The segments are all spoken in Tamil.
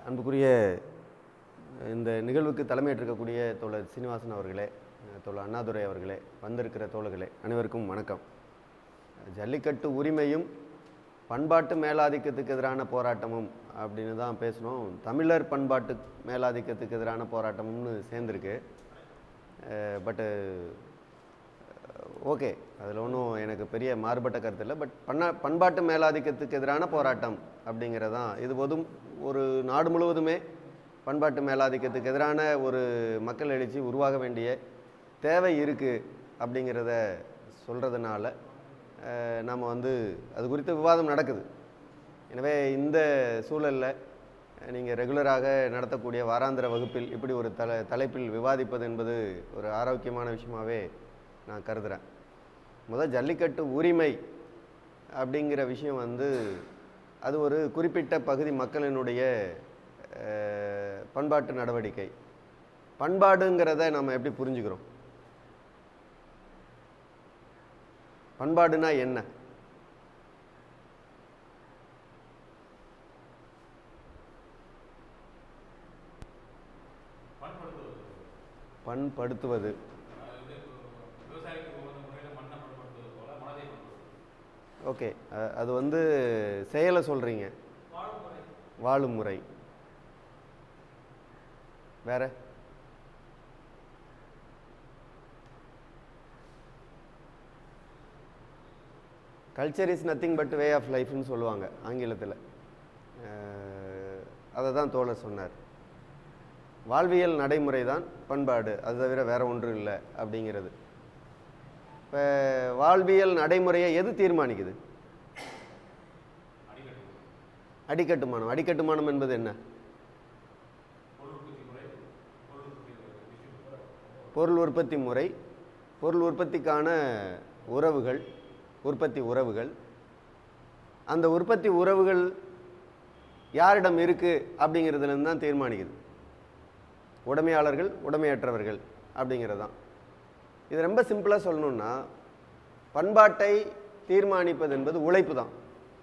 அன்புக்குரிய இந்த நிகழ்வுக்கு தலைமையேற்றிருக்கக்கூடிய தோழர் சீனிவாசன் அவர்களே தோழர் அண்ணாதுரை அவர்களே வந்திருக்கிற தோழர்களே அனைவருக்கும் வணக்கம் ஜல்லிக்கட்டு உரிமையும் பண்பாட்டு மேலாதிக்கத்துக்கு எதிரான போராட்டமும் அப்படின்னு தான் பேசணும் தமிழர் பண்பாட்டு மேலாதிக்கத்துக்கு எதிரான போராட்டமும்னு சேர்ந்துருக்கு பட்டு ஓகே அதில் ஒன்றும் எனக்கு பெரிய மாறுபட்ட கருத்து இல்லை பட் பண்ணா பண்பாட்டு மேலாதிக்கத்துக்கு எதிரான போராட்டம் அப்படிங்கிறது தான் இது பொதும் ஒரு நாடு முழுவதுமே பண்பாட்டு மேலாதிக்கத்துக்கு எதிரான ஒரு மக்கள் எழுச்சி உருவாக வேண்டிய தேவை இருக்குது அப்படிங்கிறத சொல்கிறதுனால நம்ம வந்து அது குறித்த விவாதம் நடக்குது எனவே இந்த சூழலில் நீங்கள் ரெகுலராக நடத்தக்கூடிய வாராந்திர வகுப்பில் இப்படி ஒரு தல தலைப்பில் விவாதிப்பது என்பது ஒரு ஆரோக்கியமான விஷயமாகவே நான் கருதுகிறேன் முதல் ஜல்லிக்கட்டு உரிமை அப்படிங்கிற விஷயம் வந்து அது ஒரு குறிப்பிட்ட பகுதி மக்களினுடைய அஹ், பண்பாட்டு நடவடிக்கை பண்பாடுங்கிறத நம்ம எப்படி புரிஞ்சுக்கிறோம் பண்பாடுனா என்ன பண்படுத்துவது ஓகே அ- அது வந்து செயலை சொல்கிறீங்க வாழும் முறை வேற culture is nothing but way of லைஃப்னு சொல்லுவாங்க ஆங்கிலத்தில் அதை தான் தோழர் சொன்னார் வாழ்வியல் நடைமுறை தான் பண்பாடு அது தவிர வேற ஒன்றும் இல்லை அப்படிங்கிறது இப்போ வாழ்வியல் நடைமுறையை எது தீர்மானிக்குது அடிக்கட்டுமானம் அடிக்கட்டுமானம் என்பது என்ன பொருள் உற்பத்தி முறை பொருள் உற்பத்திக்கான உறவுகள் உற்பத்தி உறவுகள் அந்த உற்பத்தி உறவுகள் யாரிடம் இருக்குது அப்படிங்கிறதுலேருந்து தான் தீர்மானிக்குது உடைமையாளர்கள் உடைமையற்றவர்கள் அப்படிங்கிறது தான் இது ரொம்ப சிம்பிளாக சொல்லணும்னா பண்பாட்டை தீர்மானிப்பது என்பது உழைப்பு தான்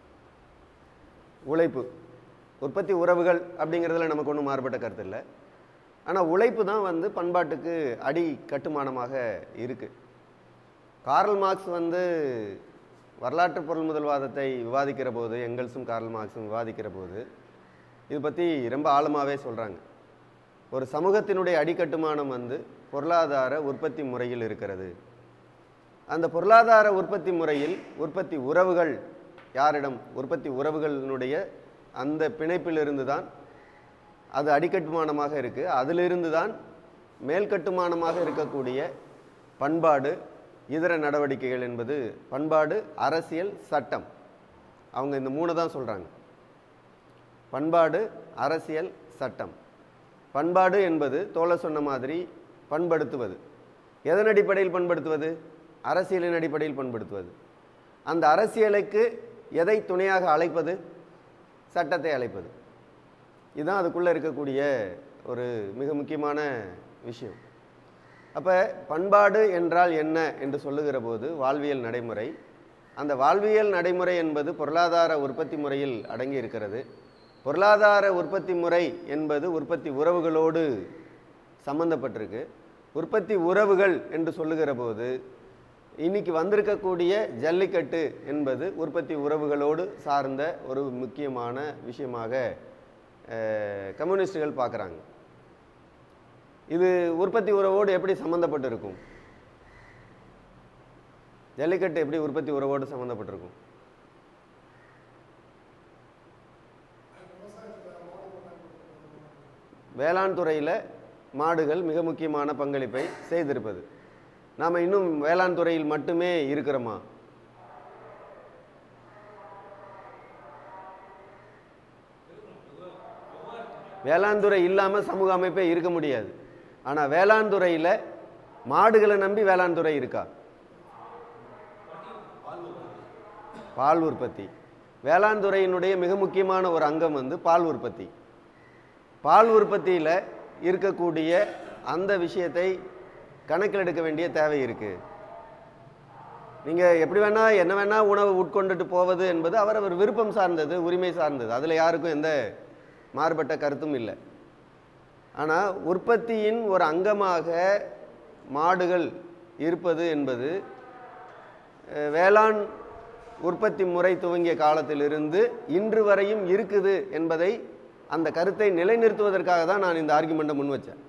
உழைப்பு உற்பத்தி உறவுகள் அப்படிங்கிறதுல நமக்கு ஒன்றும் மாறுபட்ட கருத்து இல்லை ஆனால் உழைப்பு தான் வந்து பண்பாட்டுக்கு அடி கட்டுமானமாக இருக்குது கார்ல் மார்க்ஸ் வந்து வரலாற்று பொருள் முதல்வாதத்தை விவாதிக்கிற போது எங்கல்ஸும் கார்ல் மார்க்ஸும் விவாதிக்கிற போது இது பற்றி ரொம்ப ஆழமாகவே சொல்கிறாங்க ஒரு சமூகத்தினுடைய அடிக்கட்டுமானம் வந்து பொருளாதார உற்பத்தி முறையில் இருக்கிறது அந்த பொருளாதார உற்பத்தி முறையில் உற்பத்தி உறவுகள் யாரிடம் உற்பத்தி உறவுகளினுடைய அந்த பிணைப்பிலிருந்து தான் அது அடிக்கட்டுமானமாக இருக்குது அதிலிருந்து தான் மேல்கட்டுமானமாக இருக்கக்கூடிய பண்பாடு இதர நடவடிக்கைகள் என்பது பண்பாடு அரசியல் சட்டம் அவங்க இந்த மூணு தான் சொல்கிறாங்க பண்பாடு அரசியல் சட்டம் பண்பாடு என்பது தோழர் சொன்ன மாதிரி பண்படுத்துவது எதன் அடிப்படையில் பண்படுத்துவது அரசியலின் அடிப்படையில் பண்படுத்துவது அந்த அரசியலுக்கு எதை துணையாக அழைப்பது சட்டத்தை அழைப்பது இதுதான் அதுக்குள்ளே இருக்கக்கூடிய ஒரு மிக முக்கியமான விஷயம் அப்போ பண்பாடு என்றால் என்ன என்று சொல்லுகிற போது வாழ்வியல் நடைமுறை அந்த வாழ்வியல் நடைமுறை என்பது பொருளாதார உற்பத்தி முறையில் அடங்கி இருக்கிறது பொருளாதார உற்பத்தி முறை என்பது உற்பத்தி உறவுகளோடு சம்பந்தப்பட்டிருக்கு உற்பத்தி உறவுகள் என்று சொல்லுகிற போது இன்னைக்கு வந்திருக்கக்கூடிய ஜல்லிக்கட்டு என்பது உற்பத்தி உறவுகளோடு சார்ந்த ஒரு முக்கியமான விஷயமாக அஹ், கம்யூனிஸ்டுகள் பார்க்குறாங்க இது உற்பத்தி உறவோடு எப்படி சம்மந்தப்பட்டு இருக்கும் ஜல்லிக்கட்டு எப்படி உற்பத்தி உறவோடு சம்மந்தப்பட்டிருக்கும் வேளாண் துறையில் மாடுகள் மிக முக்கியமான பங்களிப்பை செய்திருப்பது நாம் இன்னும் வேளாண் துறையில் மட்டுமே இருக்கிறோமா வேளாண் துறை இல்லாமல் சமூக அமைப்பே இருக்க முடியாது ஆனால் வேளாண் துறையில் மாடுகளை நம்பி வேளாண் துறை இருக்கா பால் உற்பத்தி வேளாண் துறையினுடைய மிக முக்கியமான ஒரு அங்கம் வந்து பால் உற்பத்தி பால் உற்பத்தியில் இருக்கக்கூடிய அந்த விஷயத்தை கணக்கில் எடுக்க வேண்டிய தேவை இருக்குது நீங்கள் எப்படி வேணால் என்ன வேணால் உணவு உட்கொண்டுட்டு போவது என்பது அவரவர் விருப்பம் சார்ந்தது உரிமை சார்ந்தது அதில் யாருக்கும் எந்த மாறுபட்ட கருத்தும் இல்லை ஆனால் உற்பத்தியின் ஒரு அங்கமாக மாடுகள் இருப்பது என்பது அஹ், வேளாண் உற்பத்தி முறை துவங்கிய காலத்திலிருந்து இன்று வரையும் இருக்குது என்பதை அந்த கருத்தை நிலைநிறுத்துவதற்காக தான் நான் இந்த ஆர்குமெண்ட்டை முன் வச்சேன்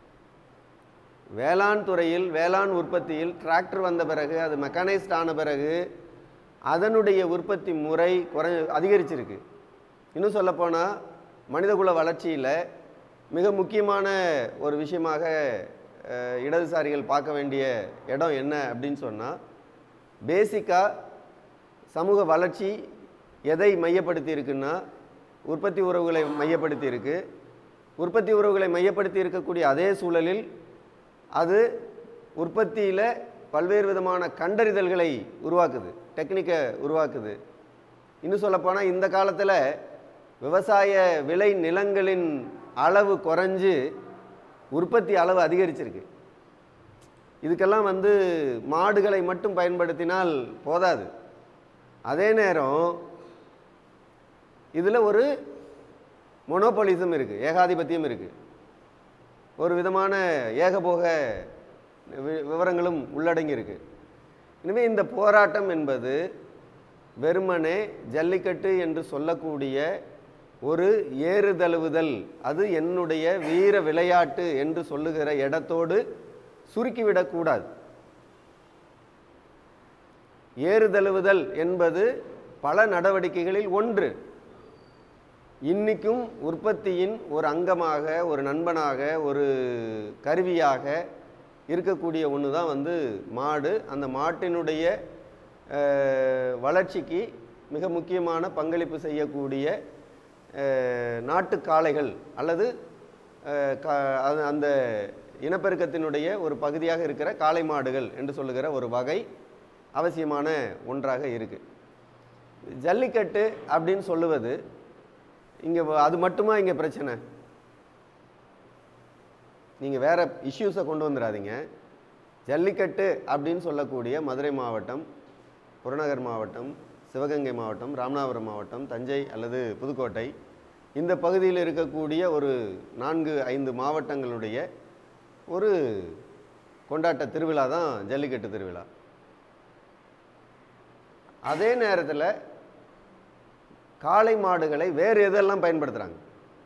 வேளாண் துறையில் வேளாண் உற்பத்தியில் டிராக்டர் வந்த பிறகு அது மெக்கானைஸ்ட் ஆன பிறகு அதனுடைய உற்பத்தி முறை குறை அதிகரிச்சிருக்கு இன்னும் சொல்லப்போனால் மனிதகுல வளர்ச்சியில் மிக முக்கியமான ஒரு விஷயமாக அஹ், இடதுசாரிகள் பார்க்க வேண்டிய இடம் என்ன அப்படின்னு சொன்னால் பேசிக்காக சமூக வளர்ச்சி எதை மையப்படுத்தி இருக்குன்னா உற்பத்தி உறவுகளை மையப்படுத்தி இருக்கு உற்பத்தி உறவுகளை மையப்படுத்தி இருக்கக்கூடிய அதே சூழலில் அது உற்பத்தியில் பல்வேறு விதமான கண்டறிதல்களை உருவாக்குது டெக்னிக்கை உருவாக்குது இன்னும் சொல்லப்போனால் இந்த காலத்தில் விவசாய விளை நிலங்களின் அளவு குறைஞ்சு உற்பத்தி அளவு அதிகரிச்சிருக்கு இதுக்கெல்லாம் வந்து மாடுகளை மட்டும் பயன்படுத்தினால் போதாது அதே நேரம் இதில் ஒரு மொனோபொலிசம் இருக்குது ஏகாதிபத்தியம் இருக்குது ஒரு விதமான ஏகபோக வி- விவரங்களும் உள்ளடங்கி இருக்கு எனவே இந்த போராட்டம் என்பது வெறுமனே ஜல்லிக்கட்டு என்று சொல்லக்கூடிய ஒரு ஏறுதழுவுதல் அது என்னுடைய வீர விளையாட்டு என்று சொல்லுகிற இடத்தோடு சுருக்கிவிடக்கூடாது ஏறுதழுவுதல் என்பது பல நடவடிக்கைகளில் ஒன்று இன்னிக்கும் உற்பத்தியின் ஒரு அங்கமாக ஒரு நண்பனாக ஒரு கருவியாக இருக்கக்கூடிய ஒன்று தான் வந்து மாடு அந்த மாட்டினுடைய அஹ், வளர்ச்சிக்கு மிக முக்கியமான பங்களிப்பு செய்யக்கூடிய அஹ், நாட்டு காளைகள் அல்லது அஹ், கா- அது- அந்த இனப்பெருக்கத்தினுடைய ஒரு பகுதியாக இருக்கிற காளை மாடுகள் என்று சொல்லுகிற ஒரு வகை அவசியமான ஒன்றாக இருக்குது ஜல்லிக்கட்டு அப்படின்னு சொல்லுவது இங்கே அது மட்டுமா இங்கே பிரச்சனை நீங்கள் வேற இஷ்யூஸை கொண்டு வந்துடாதீங்க ஜல்லிக்கட்டு அப்படின்னு சொல்லக்கூடிய மதுரை மாவட்டம் புறநகர் மாவட்டம் சிவகங்கை மாவட்டம் ராமநாதபுரம் மாவட்டம் தஞ்சை அல்லது புதுக்கோட்டை இந்த பகுதியில் இருக்கக்கூடிய ஒரு நான்கு ஐந்து மாவட்டங்களுடைய ஒரு கொண்டாட்ட திருவிழா தான் ஜல்லிக்கட்டு திருவிழா அதே நேரத்தில் காளை மாடுகளை வேறு எதெல்லாம் பயன்படுத்துகிறாங்க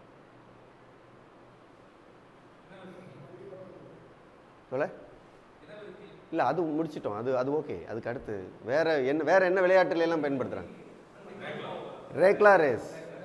சொல்ல இல்லை அது முடிச்சிட்டோம் அது அது ஓகே அதுக்கு அடுத்து வேற என்ன வேற என்ன விளையாட்டுல எல்லாம் பயன்படுத்துகிறாங்க ரேக்லா ரேஸ்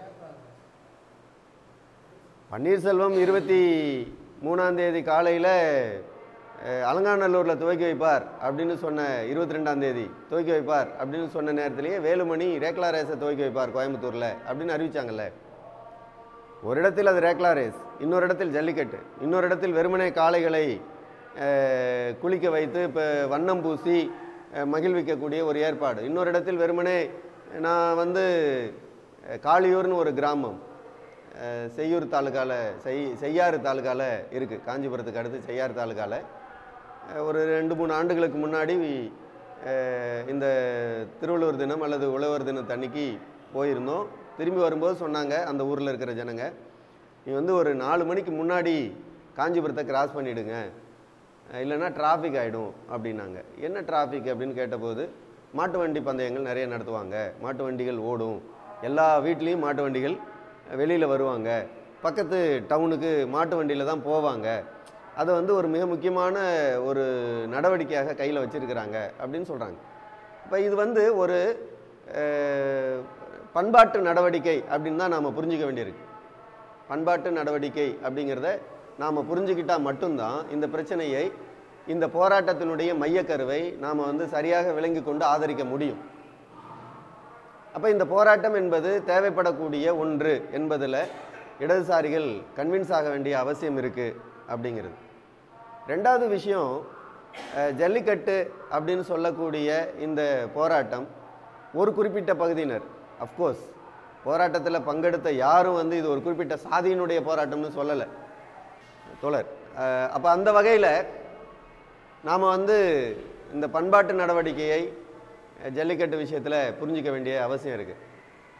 பன்னீர்செல்வம் இருபத்தி மூணாம் தேதி காலையில் அலங்காநல்லூரில் துவக்கி வைப்பார் அப்படின்னு சொன்ன இருபத்தி ரெண்டாம் தேதி துவக்கி வைப்பார் அப்படின்னு சொன்ன நேரத்திலேயே வேலுமணி ரேக்லா ரேஸை துவக்கி வைப்பார் கோயம்புத்தூரில் அப்படின்னு அறிவிச்சாங்கல்ல ஒரு இடத்தில் அது ரேக்லா ரேஸ் இன்னொரு இடத்தில் ஜல்லிக்கட்டு இன்னொரு இடத்தில் வெறுமனே காளைகளை அஹ், குளிக்க வைத்து இப்போ வண்ணம் பூசி அஹ், மகிழ்விக்கக்கூடிய ஒரு ஏற்பாடு இன்னொரு இடத்தில் வெறுமனே நான் வந்து அஹ், காளியூர்னு ஒரு கிராமம் அஹ், செய்யூர் தாலுக்காவில் செய் செய்யாறு தாலுக்காவில் இருக்குது காஞ்சிபுரத்துக்கு அடுத்து செய்யாறு தாலுக்காவில் அஹ், ஒரு ரெண்டு மூணு ஆண்டுகளுக்கு முன்னாடி அஹ், இந்த திருவள்ளுவர் தினம் அல்லது உழவர் தினம் அன்னைக்கு போயிருந்தோம் திரும்பி வரும்போது சொன்னாங்க அந்த ஊரில் இருக்கிற ஜனங்க நீ வந்து ஒரு நாலு மணிக்கு முன்னாடி காஞ்சிபுரத்தை கிராஸ் பண்ணிவிடுங்க இல்லைன்னா டிராஃபிக் ஆகிடும் அப்படின்னாங்க என்ன டிராஃபிக் அப்படின்னு கேட்டபோது மாட்டு வண்டி பந்தயங்கள் நிறைய நடத்துவாங்க மாட்டு வண்டிகள் ஓடும் எல்லா வீட்லேயும் மாட்டு வண்டிகள் வெளியில் வருவாங்க பக்கத்து டவுனுக்கு மாட்டு வண்டியில் தான் போவாங்க அதை வந்து ஒரு மிக முக்கியமான ஒரு நடவடிக்கையாக கையில் வச்சிருக்கிறாங்க அப்படின்னு சொல்கிறாங்க இப்போ இது வந்து ஒரு அஹ், பண்பாட்டு நடவடிக்கை அப்படின்னு தான் நாம் புரிஞ்சிக்க வேண்டியிருக்கு பண்பாட்டு நடவடிக்கை அப்படிங்கிறத நாம் புரிஞ்சுக்கிட்டால் மட்டும்தான் இந்த பிரச்சனையை இந்த போராட்டத்தினுடைய மையக்கருவை நாம் வந்து சரியாக விளங்கி கொண்டு ஆதரிக்க முடியும் அப்போ இந்த போராட்டம் என்பது தேவைப்படக்கூடிய ஒன்று என்பதில் இடதுசாரிகள் கன்வின்ஸ் ஆக வேண்டிய அவசியம் இருக்குது அப்படிங்கிறது ரெண்டாவது விஷயம் அஹ், ஜல்லிக்கட்டு அப்படின்னு சொல்லக்கூடிய இந்த போராட்டம் ஒரு குறிப்பிட்ட பகுதியினர் அஃப்கோர்ஸ் போராட்டத்தில் பங்கெடுத்த யாரும் வந்து இது ஒரு குறிப்பிட்ட சாதியினுடைய போராட்டம்னு சொல்லலை தோழர் அப்போ அந்த வகையில் நாம் வந்து இந்த பண்பாட்டு நடவடிக்கையை அஹ், ஜல்லிக்கட்டு விஷயத்தில் புரிஞ்சிக்க வேண்டிய அவசியம் இருக்குது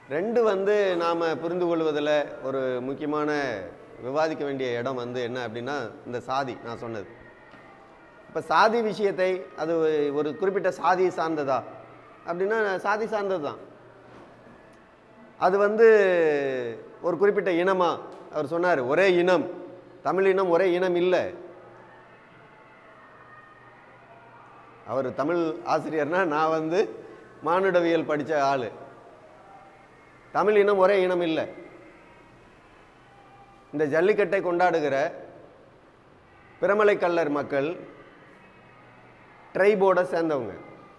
ரெண்டு வந்து நாம் புரிந்து கொள்வதில் ஒரு முக்கியமான விவாதிக்க வேண்டிய இடம் வந்து என்ன அப்படின்னா இந்த சாதி நான் சொன்னது இப்போ சாதி விஷயத்தை அது ஒரு குறிப்பிட்ட சாதி சார்ந்ததா அப்படின்னா சாதி சார்ந்தது தான் அது வந்து ஒரு குறிப்பிட்ட இனமா அவர் சொன்னார் ஒரே இனம் தமிழ் இனம் ஒரே இனம் இல்லை அவர் தமிழ் ஆசிரியர்னா நான் வந்து மானுடவியல் படித்த ஆள் தமிழ் இனம் ஒரே இனம் இல்லை இந்த ஜல்லிக்கட்டை கொண்டாடுகிற பிரமலை கல்லர் மக்கள் ட்ரைபோட சேர்ந்தவங்க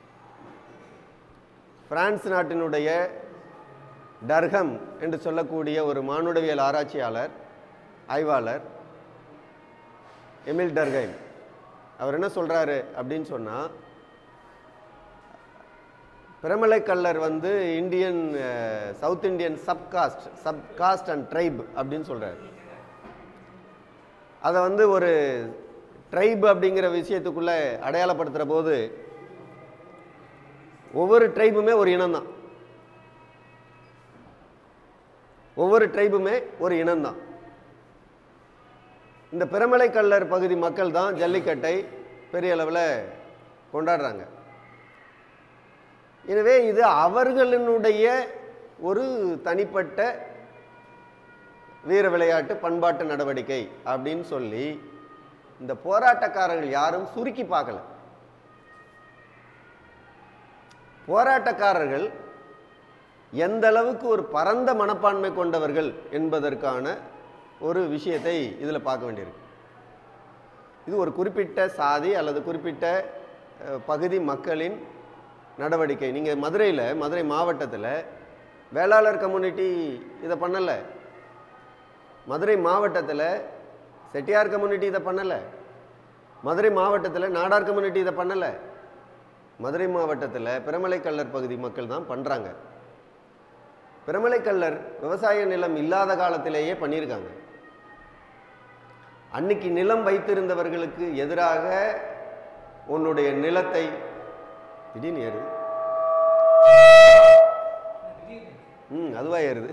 பிரான்ஸ் நாட்டினுடைய டர்ஹம் என்று சொல்லக்கூடிய ஒரு மானுடவியல் ஆராய்ச்சியாளர் ஆய்வாளர் எமில் டர்கைம் அவர் என்ன சொல்றாரு அப்படின்னு சொன்னா பிரமலை கல்லர் வந்து Indian south Indian subcaste subcaste and tribe அப்படின்னு சொல்றாரு அதை வந்து ஒரு ட்ரைப் அப்படிங்கிற விஷயத்துக்குள்ள அடையாளப்படுத்துகிற போது ஒவ்வொரு ட்ரைபுமே ஒரு இனம்தான் ஒவ்வொரு ட்ரைபுமே ஒரு இனம்தான் இந்த பிரமலை கல்லர் பகுதி மக்கள் தான் ஜல்லிக்கட்டை பெரிய அளவில் கொண்டாடுறாங்க எனவே இது அவர்களினுடைய ஒரு தனிப்பட்ட வீர விளையாட்டு பண்பாட்டு நடவடிக்கை அப்படின்னு சொல்லி இந்த போராட்டக்காரர்கள் யாரும் சுருக்கி பார்க்கல போராட்டக்காரர்கள் எந்த அளவுக்கு ஒரு பரந்த மனப்பான்மை கொண்டவர்கள் என்பதற்கான ஒரு விஷயத்தை இதில் பார்க்க வேண்டியிருக்கு இது ஒரு குறிப்பிட்ட சாதி அல்லது குறிப்பிட்ட அஹ், பகுதி மக்களின் நடவடிக்கை நீங்கள் மதுரையில் மதுரை மாவட்டத்தில் வேளாளர் கம்யூனிட்டி இதை பண்ணலை மதுரை மாவட்டத்தில் செட்டியார் கம்யூனிட்டி இதை பண்ணலை மதுரை மாவட்டத்தில் நாடார் கம்யூனிட்டி இதை பண்ணலை மதுரை மாவட்டத்தில் பிரமலை கல்லர் பகுதி மக்கள் தான் பண்ணுறாங்க பிரமலை கல்லர் விவசாய நிலம் இல்லாத காலத்திலேயே பண்ணியிருக்காங்க அன்னைக்கு நிலம் வைத்திருந்தவர்களுக்கு எதிராக உன்னுடைய நிலத்தை திடீர்னு ஏறுது ம் அதுவா ஏறுது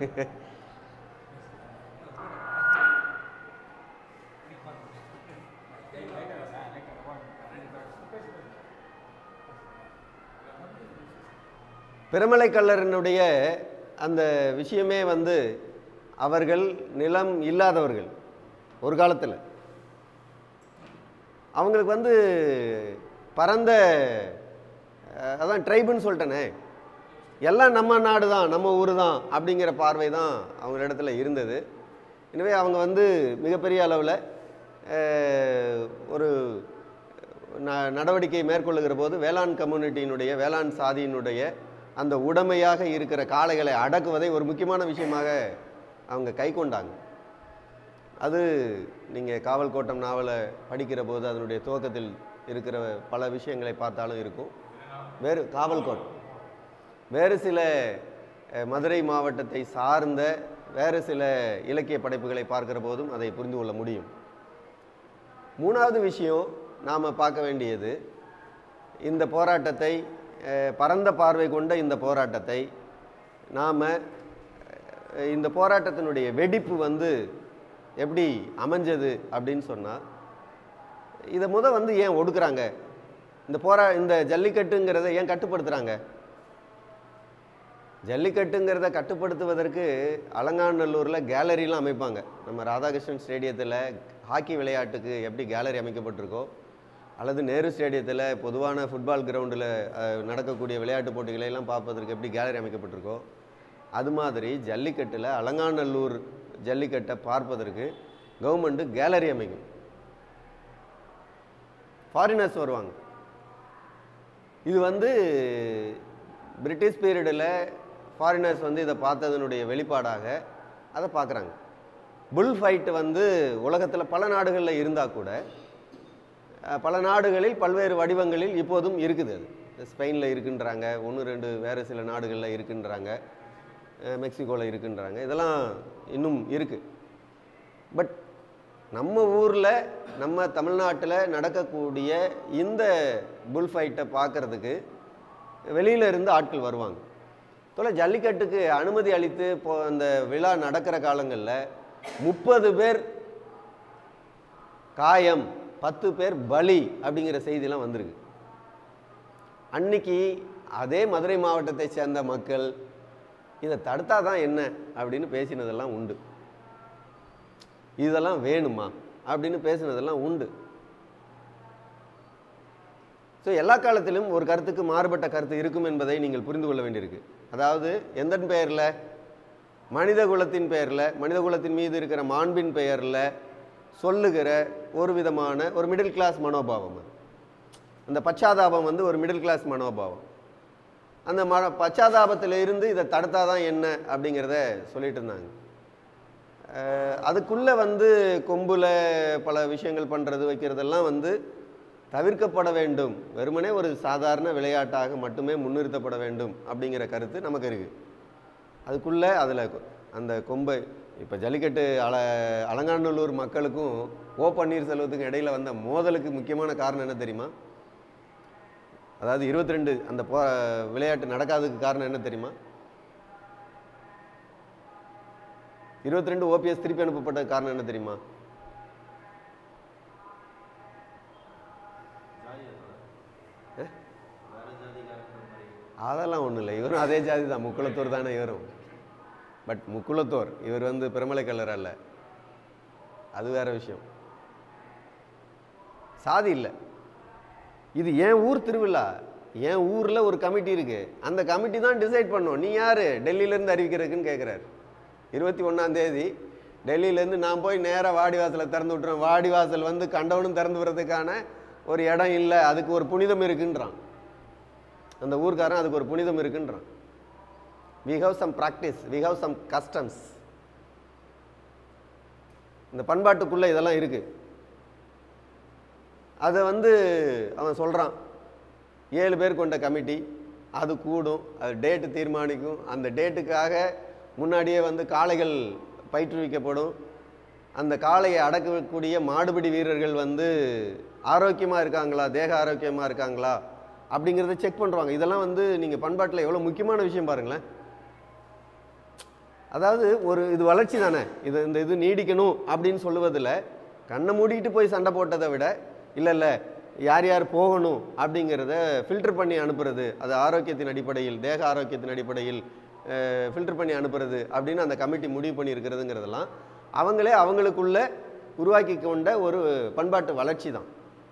பிரமலை கல்லறினுடைய அந்த விஷயமே வந்து அவர்கள் நிலம் இல்லாதவர்கள் ஒரு காலத்தில் அவங்களுக்கு வந்து பரந்த அஹ், அதான் ட்ரைபுன்னு சொல்லிட்டேனே எல்லாம் நம்ம நாடு தான் நம்ம ஊர் தான் அப்படிங்கிற பார்வை தான் அவங்க இடத்துல இருந்தது எனவே அவங்க வந்து மிகப்பெரிய அளவில் ஒரு ந- நடவடிக்கை மேற்கொள்ளுகிற போது வேளாண் கம்யூனிட்டியினுடைய வேளாண் சாதியினுடைய அந்த உடைமையாக இருக்கிற காளைகளை அடக்குவதை ஒரு முக்கியமான விஷயமாக அவங்க கை கொண்டாங்க அது நீங்கள் காவல் கோட்டம் நாவலை படிக்கிற போது அதனுடைய துவக்கத்தில் இருக்கிற பல விஷயங்களை பார்த்தாலும் இருக்கும் வேறு காவல் கோட்டம் வேறு சில அஹ், மதுரை மாவட்டத்தை சார்ந்த வேறு சில இலக்கிய படைப்புகளை பார்க்கிற போதும் அதை புரிந்து கொள்ள முடியும் மூணாவது விஷயம் நாம் பார்க்க வேண்டியது இந்த போராட்டத்தை அஹ், பரந்த பார்வை கொண்ட இந்த போராட்டத்தை நாம் இந்த போராட்டத்தினுடைய வெடிப்பு வந்து எப்படி அமைஞ்சது அப்படின்னு சொன்னால் இதை முத வந்து ஏன் ஒடுக்குறாங்க இந்த போரா இந்த ஜல்லிக்கட்டுங்கிறத ஏன் கட்டுப்படுத்துகிறாங்க ஜல்லிக்கட்டுங்கிறத கட்டுப்படுத்துவதற்கு அலங்காநல்லூரில் கேலரிலாம் அமைப்பாங்க நம்ம ராதாகிருஷ்ணன் ஸ்டேடியத்தில் ஹாக்கி விளையாட்டுக்கு எப்படி கேலரி அமைக்கப்பட்டிருக்கோ அல்லது நேரு ஸ்டேடியத்தில் பொதுவான ஃபுட்பால் கிரவுண்டில் நடக்கக்கூடிய விளையாட்டு போட்டிகளை எல்லாம் பார்ப்பதற்கு எப்படி கேலரி அமைக்கப்பட்டிருக்கோ அது மாதிரி ஜல்லிக்கட்டில் அலங்காநல்லூர் ஜல்லிக்கட்டை பார்ப்பதற்கு கவர்மெண்ட்டு கேலரி அமைக்கும் ஃபாரினர்ஸ் வருவாங்க இது வந்து பிரிட்டிஷ் பீரியடில் ஃபாரினர்ஸ் வந்து இதை பார்த்ததனுடைய வெளிப்பாடாக அதை பார்க்குறாங்க புல் ஃபைட் வந்து உலகத்தில் பல நாடுகளில் இருந்தால் கூட அஹ், பல நாடுகளில் பல்வேறு வடிவங்களில் இப்போதும் இருக்குது அது ஸ்பெயினில் இருக்குன்றாங்க ஒன்று ரெண்டு வேறு சில நாடுகளில் இருக்குன்றாங்க மெக்சிகோவில் இருக்குன்றாங்க இதெல்லாம் இன்னும் இருக்குது பட் நம்ம ஊரில் நம்ம தமிழ்நாட்டில் நடக்கக்கூடிய இந்த புல் ஃபைட்டை பார்க்கறதுக்கு வெளியில இருந்து ஆட்கள் வருவாங்க தொலை ஜல்லிக்கட்டுக்கு அனுமதி அளித்து இப்போ அந்த விழா நடக்கிற காலங்களில் முப்பது பேர் காயம் பத்து பேர் பலி அப்படிங்கிற செய்திலாம் வந்திருக்கு அன்னைக்கு அதே மதுரை மாவட்டத்தை சேர்ந்த மக்கள் இதை தடுத்தா தான் என்ன அப்படின்னு பேசினதெல்லாம் உண்டு இதெல்லாம் வேணுமா அப்படின்னு பேசினதெல்லாம் உண்டு ஸோ எல்லா காலத்திலும் ஒரு கருத்துக்கு மாறுபட்ட கருத்து இருக்கும் என்பதை நீங்கள் புரிந்து கொள்ள வேண்டியிருக்கு அதாவது எந்தன் பெயரில் மனித குலத்தின் பெயரில் மனித குலத்தின் மீது இருக்கிற மாண்பின் பெயரில் சொல்லுகிற ஒரு விதமான ஒரு மிடில் கிளாஸ் மனோபாவம் அது அந்த பச்சாதாபம் வந்து ஒரு மிடில் கிளாஸ் மனோபாவம் அந்த ம பச்சாதாபத்தில் இருந்து இதை தடுத்தாதான் என்ன அப்படிங்கிறத சொல்லிட்டு இருந்தாங்க அஹ் அதுக்குள்ளே வந்து கொம்புல பல விஷயங்கள் பண்ணுறது வைக்கிறதெல்லாம் வந்து தவிர்க்கப்பட வேண்டும் வெறுமனே ஒரு சாதாரண விளையாட்டாக மட்டுமே முன்னிறுத்தப்பட வேண்டும் அப்படிங்கிற கருத்து நமக்கு இருக்குது அதுக்குள்ளே அதில் அந்த கொம்பை இப்போ ஜல்லிக்கட்டு அல அலங்காநல்லூர் மக்களுக்கும் ஓ பன்னீர்செல்வத்துக்கும் இடையில வந்த மோதலுக்கு முக்கியமான காரணம் என்ன தெரியுமா அதாவது இருபத்தி ரெண்டு அந்த போ விளையாட்டு நடக்காததுக்கு காரணம் என்ன தெரியுமா இருபத்தி ரெண்டு ஓபிஎஸ் திருப்பி அனுப்பப்பட்ட காரணம் என்ன தெரியுமா அதெல்லாம் ஒன்றும் இல்லை இவரும் அதே ஜாதி தான் முக்குளத்தூர் தானே இவரும் பட் முக்குளத்தோர் இவர் வந்து பெருமலை கல்லர் அல்ல அது வேற விஷயம் சாதி இல்லை இது என் ஊர் திருவிழா என் ஊரில் ஒரு கமிட்டி இருக்கு அந்த கமிட்டி தான் டிசைட் பண்ணும் நீ யார் டெல்லியிலேருந்து அறிவிக்கிறதுக்குன்னு கேட்குறாரு இருபத்தி ஒன்றாம் தேதி டெல்லியிலேருந்து நான் போய் நேராக வாடிவாசலை திறந்து விட்டுறேன் வாடிவாசல் வந்து கண்டவனும் திறந்து விடுறதுக்கான ஒரு இடம் இல்லை அதுக்கு ஒரு புனிதம் இருக்குன்றான் அந்த ஊர்க்காரன் அதுக்கு ஒரு புனிதம் இருக்குன்றான் we have some practice we have some customs இந்த பண்பாட்டுக்குள்ளே இதெல்லாம் இருக்கு அதை வந்து அவன் சொல்கிறான் ஏழு பேர் கொண்ட கமிட்டி அது கூடும் அது டேட்டு தீர்மானிக்கும் அந்த டேட்டுக்காக முன்னாடியே வந்து காளைகள் பயிற்றுவிக்கப்படும் அந்த காளையை அடக்கக்கூடிய மாடுபிடி வீரர்கள் வந்து ஆரோக்கியமாக இருக்காங்களா தேக ஆரோக்கியமாக இருக்காங்களா அப்படிங்கிறத செக் பண்ணுவாங்க இதெல்லாம் வந்து நீங்கள் பண்பாட்டில் எவ்வளோ முக்கியமான விஷயம் பாருங்களேன் அதாவது ஒரு இது வளர்ச்சி தானே இது இந்த இது நீடிக்கணும் அப்படின்னு சொல்லுவதில் கண்ணை மூடிட்டு போய் சண்டை போட்டதை விட இல்லை இல்லை யார் யார் போகணும் அப்படிங்கிறத ஃபில்டர் பண்ணி அனுப்புறது அது ஆரோக்கியத்தின் அடிப்படையில் தேக ஆரோக்கியத்தின் அடிப்படையில் ஃபில்டர் பண்ணி அனுப்புறது அப்படின்னு அந்த கமிட்டி முடிவு பண்ணி இருக்கிறதுங்கிறதெல்லாம் அவங்களே அவங்களுக்குள்ள உருவாக்கி கொண்ட ஒரு பண்பாட்டு வளர்ச்சி தான்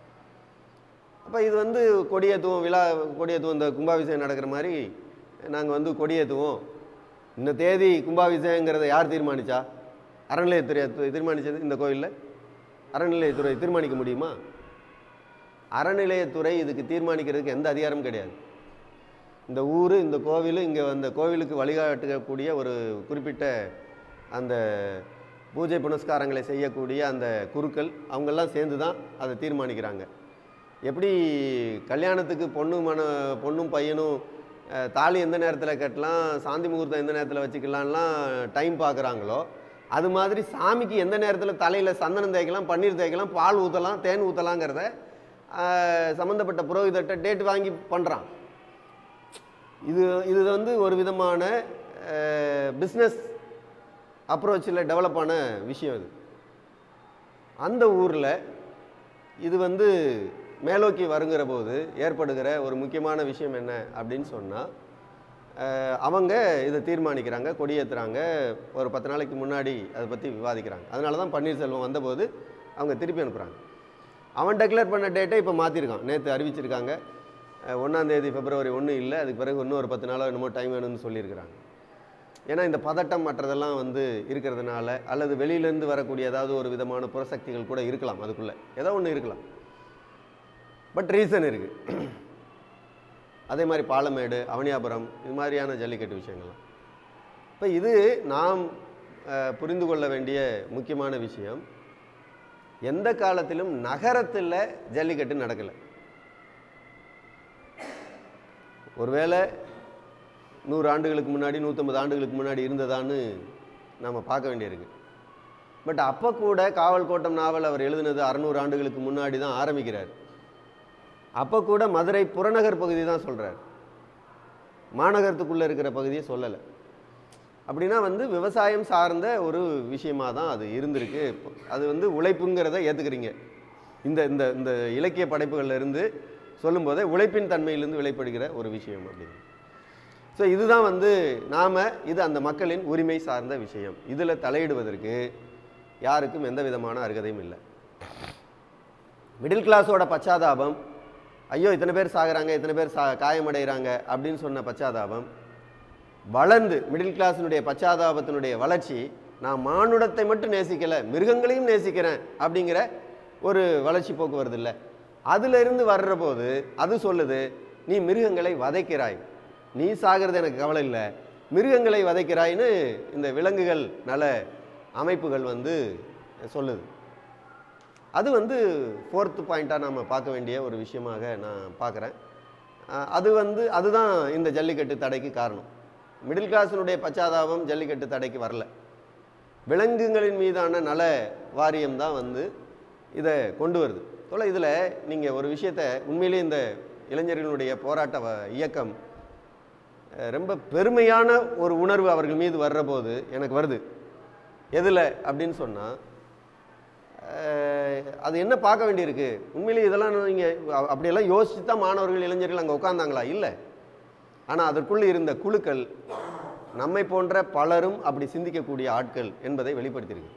அப்போ இது வந்து கொடியேற்றுவோம் விழா கொடியேற்றுவோம் இந்த கும்பாபிஷேகம் நடக்கிற மாதிரி நாங்கள் வந்து கொடியேற்றுவோம் இந்த தேதி கும்பாபிஷேகங்கிறத யார் தீர்மானிச்சா அறநிலையத்துறை து- தீர்மானிச்சது இந்த கோயிலில் அறநிலையத்துறை தீர்மானிக்க முடியுமா அறநிலையத்துறை இதுக்கு தீர்மானிக்கிறதுக்கு எந்த அதிகாரமும் கிடையாது இந்த ஊர் இந்த கோவில் இங்கே அந்த கோவிலுக்கு வழிகாட்டக்கூடிய ஒரு குறிப்பிட்ட அந்த பூஜை புனஸ்காரங்களை செய்யக்கூடிய அந்த குருக்கள் அவங்கெல்லாம் சேர்ந்து தான் அதை தீர்மானிக்கிறாங்க எப்படி கல்யாணத்துக்கு பொண்ணு மன பொண்ணும் பையனும் அஹ், தாலி எந்த நேரத்தில் கட்டலாம் சாந்தி முகூர்த்தம் எந்த நேரத்தில் வச்சுக்கலாம்லாம் டைம் பார்க்குறாங்களோ அது மாதிரி சாமிக்கு எந்த நேரத்தில் தலையில் சந்தனம் தேய்க்கலாம் பன்னீர் தேய்க்கலாம் பால் ஊற்றலாம் தேன் ஊற்றலாங்கிறத சம்மந்தப்பட்ட புரோகிதர்கிட்ட டேட் வாங்கி பண்ணுறான் இது இது வந்து ஒரு விதமான பிஸ்னஸ் அப்ரோச்சில் டெவலப் ஆன விஷயம் இது அந்த ஊரில் இது வந்து மேலோக்கி வருங்கிற போது ஏற்படுகிற ஒரு முக்கியமான விஷயம் என்ன அப்படின்னு சொன்னால் அவங்க இதை தீர்மானிக்கிறாங்க கொடியேற்றுறாங்க ஒரு பத்து நாளைக்கு முன்னாடி அதை பற்றி விவாதிக்கிறாங்க அதனால தான் பன்னீர்செல்வம் வந்தபோது அவங்க திருப்பி அனுப்புகிறாங்க அவன் டெக்ளேர் பண்ண டேட்டை இப்போ மாற்றிருக்கான் நேற்று அறிவிச்சிருக்காங்க ஒன்றாந்தேதி பிப்ரவரி ஒன்றும் இல்லை அதுக்கு பிறகு இன்னும் ஒரு பத்து நாளோ என்னமோ டைம் வேணும்னு சொல்லியிருக்கிறாங்க ஏன்னா இந்த பதட்டம் மற்றதெல்லாம் வந்து இருக்கிறதுனால அல்லது வெளியிலேருந்து வரக்கூடிய ஏதாவது ஒரு விதமான புறசக்திகள் கூட இருக்கலாம் அதுக்குள்ளே ஏதோ ஒன்று இருக்கலாம் பட் ரீசன் இருக்குது அதே மாதிரி பாலமேடு அவனியாபுரம் இது மாதிரியான ஜல்லிக்கட்டு விஷயங்கள்லாம் இப்போ இது நாம் அஹ், புரிந்து கொள்ள வேண்டிய முக்கியமான விஷயம் எந்த காலத்திலும் நகரத்தில் ஜல்லிக்கட்டு நடக்கலை ஒருவேளை நூறு ஆண்டுகளுக்கு முன்னாடி நூற்றம்பது ஆண்டுகளுக்கு முன்னாடி இருந்ததான்னு நாம் பார்க்க வேண்டியிருக்கு பட் அப்போ கூட காவல் கோட்டம் நாவல் அவர் எழுதினது அறநூறு ஆண்டுகளுக்கு முன்னாடி தான் ஆரம்பிக்கிறார் அப்போ கூட மதுரை புறநகர் பகுதி தான் சொல்கிறார் மாநகரத்துக்குள்ளே இருக்கிற பகுதியை சொல்லலை அப்படின்னா வந்து விவசாயம் சார்ந்த ஒரு விஷயமா தான் அது இருந்திருக்கு அது வந்து உழைப்புங்கிறத ஏற்றுக்கிறீங்க இந்த இந்த இந்த இலக்கிய படைப்புகள்ல இருந்து சொல்லும்போதே உழைப்பின் தன்மையிலிருந்து வெளிப்படுகிற ஒரு விஷயம் அப்படின்னு ஸோ இதுதான் வந்து நாம் இது அந்த மக்களின் உரிமை சார்ந்த விஷயம் இதில் தலையிடுவதற்கு யாருக்கும் எந்த விதமான அருகதையும் இல்லை மிடில் கிளாஸோட பச்சாதாபம் ஐயோ இத்தனை பேர் சாகுறாங்க இத்தனை பேர் சா காயமடைகிறாங்க அப்படின்னு சொன்ன பச்சாதாபம் வளர்ந்து மிடில் கிளாஸினுடைய பச்சாதாபத்தினுடைய வளர்ச்சி நான் மானுடத்தை மட்டும் நேசிக்கலை மிருகங்களையும் நேசிக்கிறேன் அப்படிங்கிற ஒரு வளர்ச்சி போக்கு வருது இல்லை அதிலிருந்து வர்ற போது அது சொல்லுது நீ மிருகங்களை வதைக்கிறாய் நீ சாகிறது எனக்கு கவலை இல்லை மிருகங்களை வதைக்கிறாய்ன்னு இந்த விலங்குகள் நல அமைப்புகள் வந்து சொல்லுது அது வந்து ஃபோர்த்து பாயிண்ட்டாக நம்ம பார்க்க வேண்டிய ஒரு விஷயமாக நான் பார்க்குறேன் அது வந்து அதுதான் இந்த ஜல்லிக்கட்டு தடைக்கு காரணம் மிடில் கிளாஸினுடைய பச்சாதாபம் ஜல்லிக்கட்டு தடைக்கு வரல விலங்குகளின் மீதான நல வாரியம் தான் வந்து இதை கொண்டு வருது தொலை இதில் நீங்கள் ஒரு விஷயத்தை உண்மையிலேயே இந்த இளைஞர்களுடைய போராட்ட வ- இயக்கம் அஹ், ரொம்ப பெருமையான ஒரு உணர்வு அவர்கள் மீது வர்ற போது எனக்கு வருது எதில் அப்படின்னு சொன்னால் அது என்ன பார்க்க வேண்டியிருக்கு உண்மையிலேயே இதெல்லாம் நீங்கள் அப்படியெல்லாம் யோசிச்சு தான் மாணவர்கள் இளைஞர்கள் அங்கே உட்காந்தாங்களா இல்லை ஆனால் அதற்குள் இருந்த குழுக்கள் நம்மை போன்ற பலரும் அப்படி சிந்திக்கக்கூடிய ஆட்கள் என்பதை வெளிப்படுத்தியிருக்கு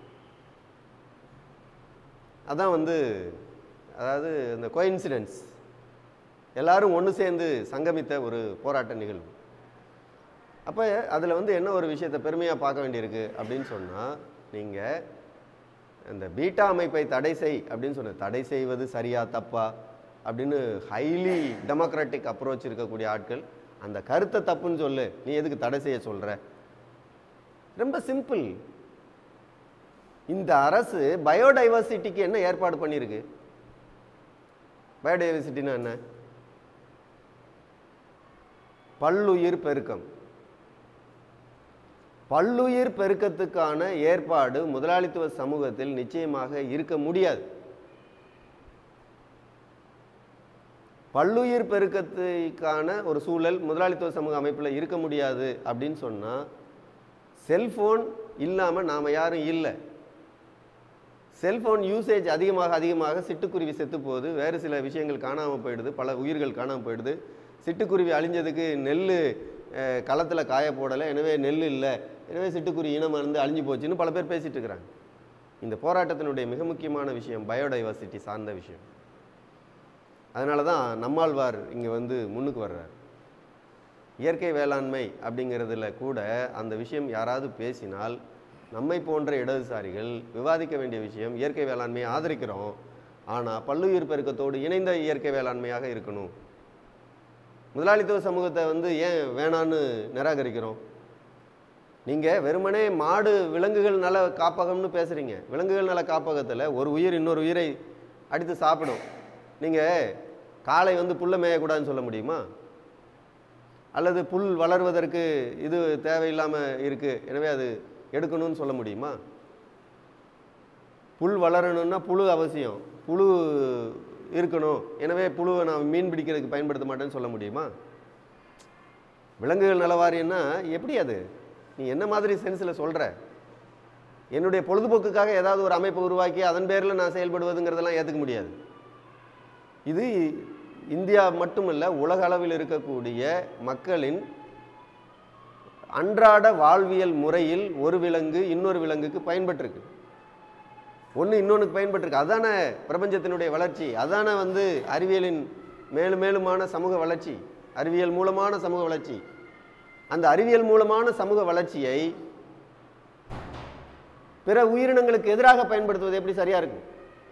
அதான் வந்து அதாவது இந்த கோயின்சிடென்ஸ் எல்லாரும் ஒன்று சேர்ந்து சங்கமித்த ஒரு போராட்ட நிகழ்வு அப்போ அதில் வந்து என்ன ஒரு விஷயத்தை பெருமையாக பார்க்க வேண்டியிருக்கு அப்படின்னு சொன்னால் நீங்கள் இந்த பீட்டா அமைப்பை தடை செய் அப்படின்னு சொன்ன தடை செய்வது சரியா தப்பா அப்படின்னு ஹைலி டெமோக்ராட்டிக் அப்ரோச் இருக்கக்கூடிய ஆட்கள் அந்த கருத்தை தப்புன்னு சொல்லு நீ எதுக்கு தடை செய்ய சொல்ற ரொம்ப சிம்பிள் இந்த அரசு பயோடைவர்சிட்டிக்கு என்ன ஏற்பாடு பண்ணியிருக்கு பயோடைவர்சிட்டினா என்ன பல்லுயிர் பெருக்கம் பல்லுயிர் பெருக்கத்துக்கான ஏற்பாடு முதலாளித்துவ சமூகத்தில் நிச்சயமாக இருக்க முடியாது பல்லுயிர் பெருக்கத்துக்கான ஒரு சூழல் முதலாளித்துவ சமூக அமைப்பில் இருக்க முடியாது அப்படின்னு சொன்னால் செல்ஃபோன் இல்லாமல் நாம் யாரும் இல்லை செல்ஃபோன் யூசேஜ் அதிகமாக அதிகமாக சிட்டுக்குருவி செத்து போகுது வேறு சில விஷயங்கள் காணாமல் போயிடுது பல உயிர்கள் காணாமல் போயிடுது சிட்டுக்குருவி அழிஞ்சதுக்கு நெல் களத்தில் காய போடலை எனவே நெல் இல்லை எனவே சிட்டுக்குருவி இனம் வந்து அழிஞ்சு போச்சுன்னு பல பேர் பேசிட்டு இருக்கிறாங்க இந்த போராட்டத்தினுடைய மிக முக்கியமான விஷயம் பயோடைவர்சிட்டி சார்ந்த விஷயம் அதனால தான் நம்மாழ்வார் இங்கே வந்து முன்னுக்கு வர்றார் இயற்கை வேளாண்மை அப்படிங்கிறதுல கூட அந்த விஷயம் யாராவது பேசினால் நம்மை போன்ற இடதுசாரிகள் விவாதிக்க வேண்டிய விஷயம் இயற்கை வேளாண்மையை ஆதரிக்கிறோம் ஆனால் பல்லுயிர் பெருக்கத்தோடு இணைந்த இயற்கை வேளாண்மையாக இருக்கணும் முதலாளித்துவ சமூகத்தை வந்து ஏன் வேணான்னு நிராகரிக்கிறோம் நீங்கள் வெறுமனே மாடு விலங்குகள் நல காப்பகம்னு பேசுகிறீங்க விலங்குகள் நல காப்பகத்தில் ஒரு உயிர் இன்னொரு உயிரை அடித்து சாப்பிடும் நீங்கள் காளை வந்து புல்லை மேயக்கூடாதுன்னு சொல்ல முடியுமா அல்லது புல் வளர்வதற்கு இது தேவையில்லாமல் இருக்குது எனவே அது எடுக்கணும்னு சொல்ல முடியுமா புல் வளரணும்னா புழு அவசியம் புழு இருக்கணும் எனவே புழுவை நான் மீன் பிடிக்கிறதுக்கு பயன்படுத்த மாட்டேன்னு சொல்ல முடியுமா விலங்குகள் நலவாரியம்னா எப்படி அது நீ என்ன மாதிரி சென்ஸில் சொல்கிற என்னுடைய பொழுதுபோக்குக்காக ஏதாவது ஒரு அமைப்பை உருவாக்கி அதன் பேரில் நான் செயல்படுவதுங்கிறதெல்லாம் ஏற்றுக்க முடியாது இது இந்தியா மட்டுமல்ல உலக அளவில் இருக்கக்கூடிய மக்களின் அன்றாட வாழ்வியல் முறையில் ஒரு விலங்கு இன்னொரு விலங்குக்கு பயன்பட்டிருக்கு ஒன்று இன்னொன்றுக்கு பயன்பட்டிருக்கு அதான பிரபஞ்சத்தினுடைய வளர்ச்சி அதான வந்து அறிவியலின் மேலும் மேலுமான சமூக வளர்ச்சி அறிவியல் மூலமான சமூக வளர்ச்சி அந்த அறிவியல் மூலமான சமூக வளர்ச்சியை பிற உயிரினங்களுக்கு எதிராக பயன்படுத்துவது எப்படி சரியா இருக்கும்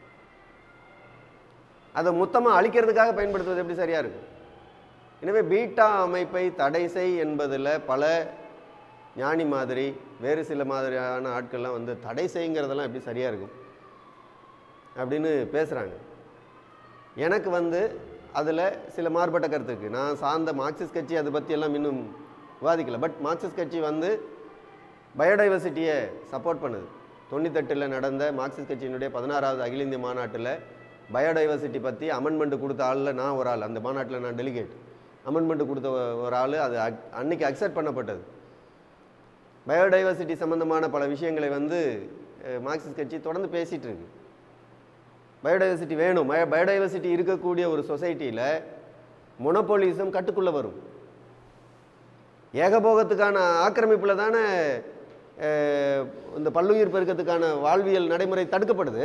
அதை மொத்தமாக அழிக்கிறதுக்காக பயன்படுத்துவது எப்படி சரியா இருக்கும் எனவே பீட்டா அமைப்பை தடை செய் என்பதில் பல ஞானி மாதிரி வேறு சில மாதிரியான ஆட்கள்லாம் வந்து தடை செய்யுங்கிறதெல்லாம் எப்படி சரியா இருக்கும் அப்படின்னு பேசுகிறாங்க எனக்கு வந்து அதில் சில மாறுபட்ட கருத்து இருக்குது நான் சார்ந்த மார்க்சிஸ்ட் கட்சி அதை பற்றி எல்லாம் இன்னும் விவாதிக்கல பட் மார்க்சிஸ்ட் கட்சி வந்து பயோடைவர்சிட்டியை சப்போர்ட் பண்ணுது தொண்ணூத்தெட்டில் நடந்த மார்க்சிஸ்ட் கட்சியினுடைய பதினாறாவது அகில இந்திய மாநாட்டில் பயோடைவர்சிட்டி பற்றி அமெண்ட்மெண்ட் கொடுத்த ஆளில் நான் ஒரு ஆள் அந்த மாநாட்டில் நான் டெலிகேட் அமெண்ட்மெண்ட் கொடுத்த ஒ- ஒரு ஆள் அது அக்- அன்னைக்கு அக்செப்ட் பண்ணப்பட்டது பயோடைவர்சிட்டி சம்பந்தமான பல விஷயங்களை வந்து அஹ், மார்க்சிஸ்ட் கட்சி தொடர்ந்து பேசிட்டு இருக்கு பயோடைவர்சிட்டி வேணும் பய பயோடைவர்சிட்டி இருக்கக்கூடிய ஒரு சொசைட்டியில் மொனோபோலிசம் கட்டுக்குள்ளே வரும் ஏகபோகத்துக்கான ஆக்கிரமிப்பில் தானே அஹ், இந்த பல்லுயிர் பெருக்கத்துக்கான வாழ்வியல் நடைமுறை தடுக்கப்படுது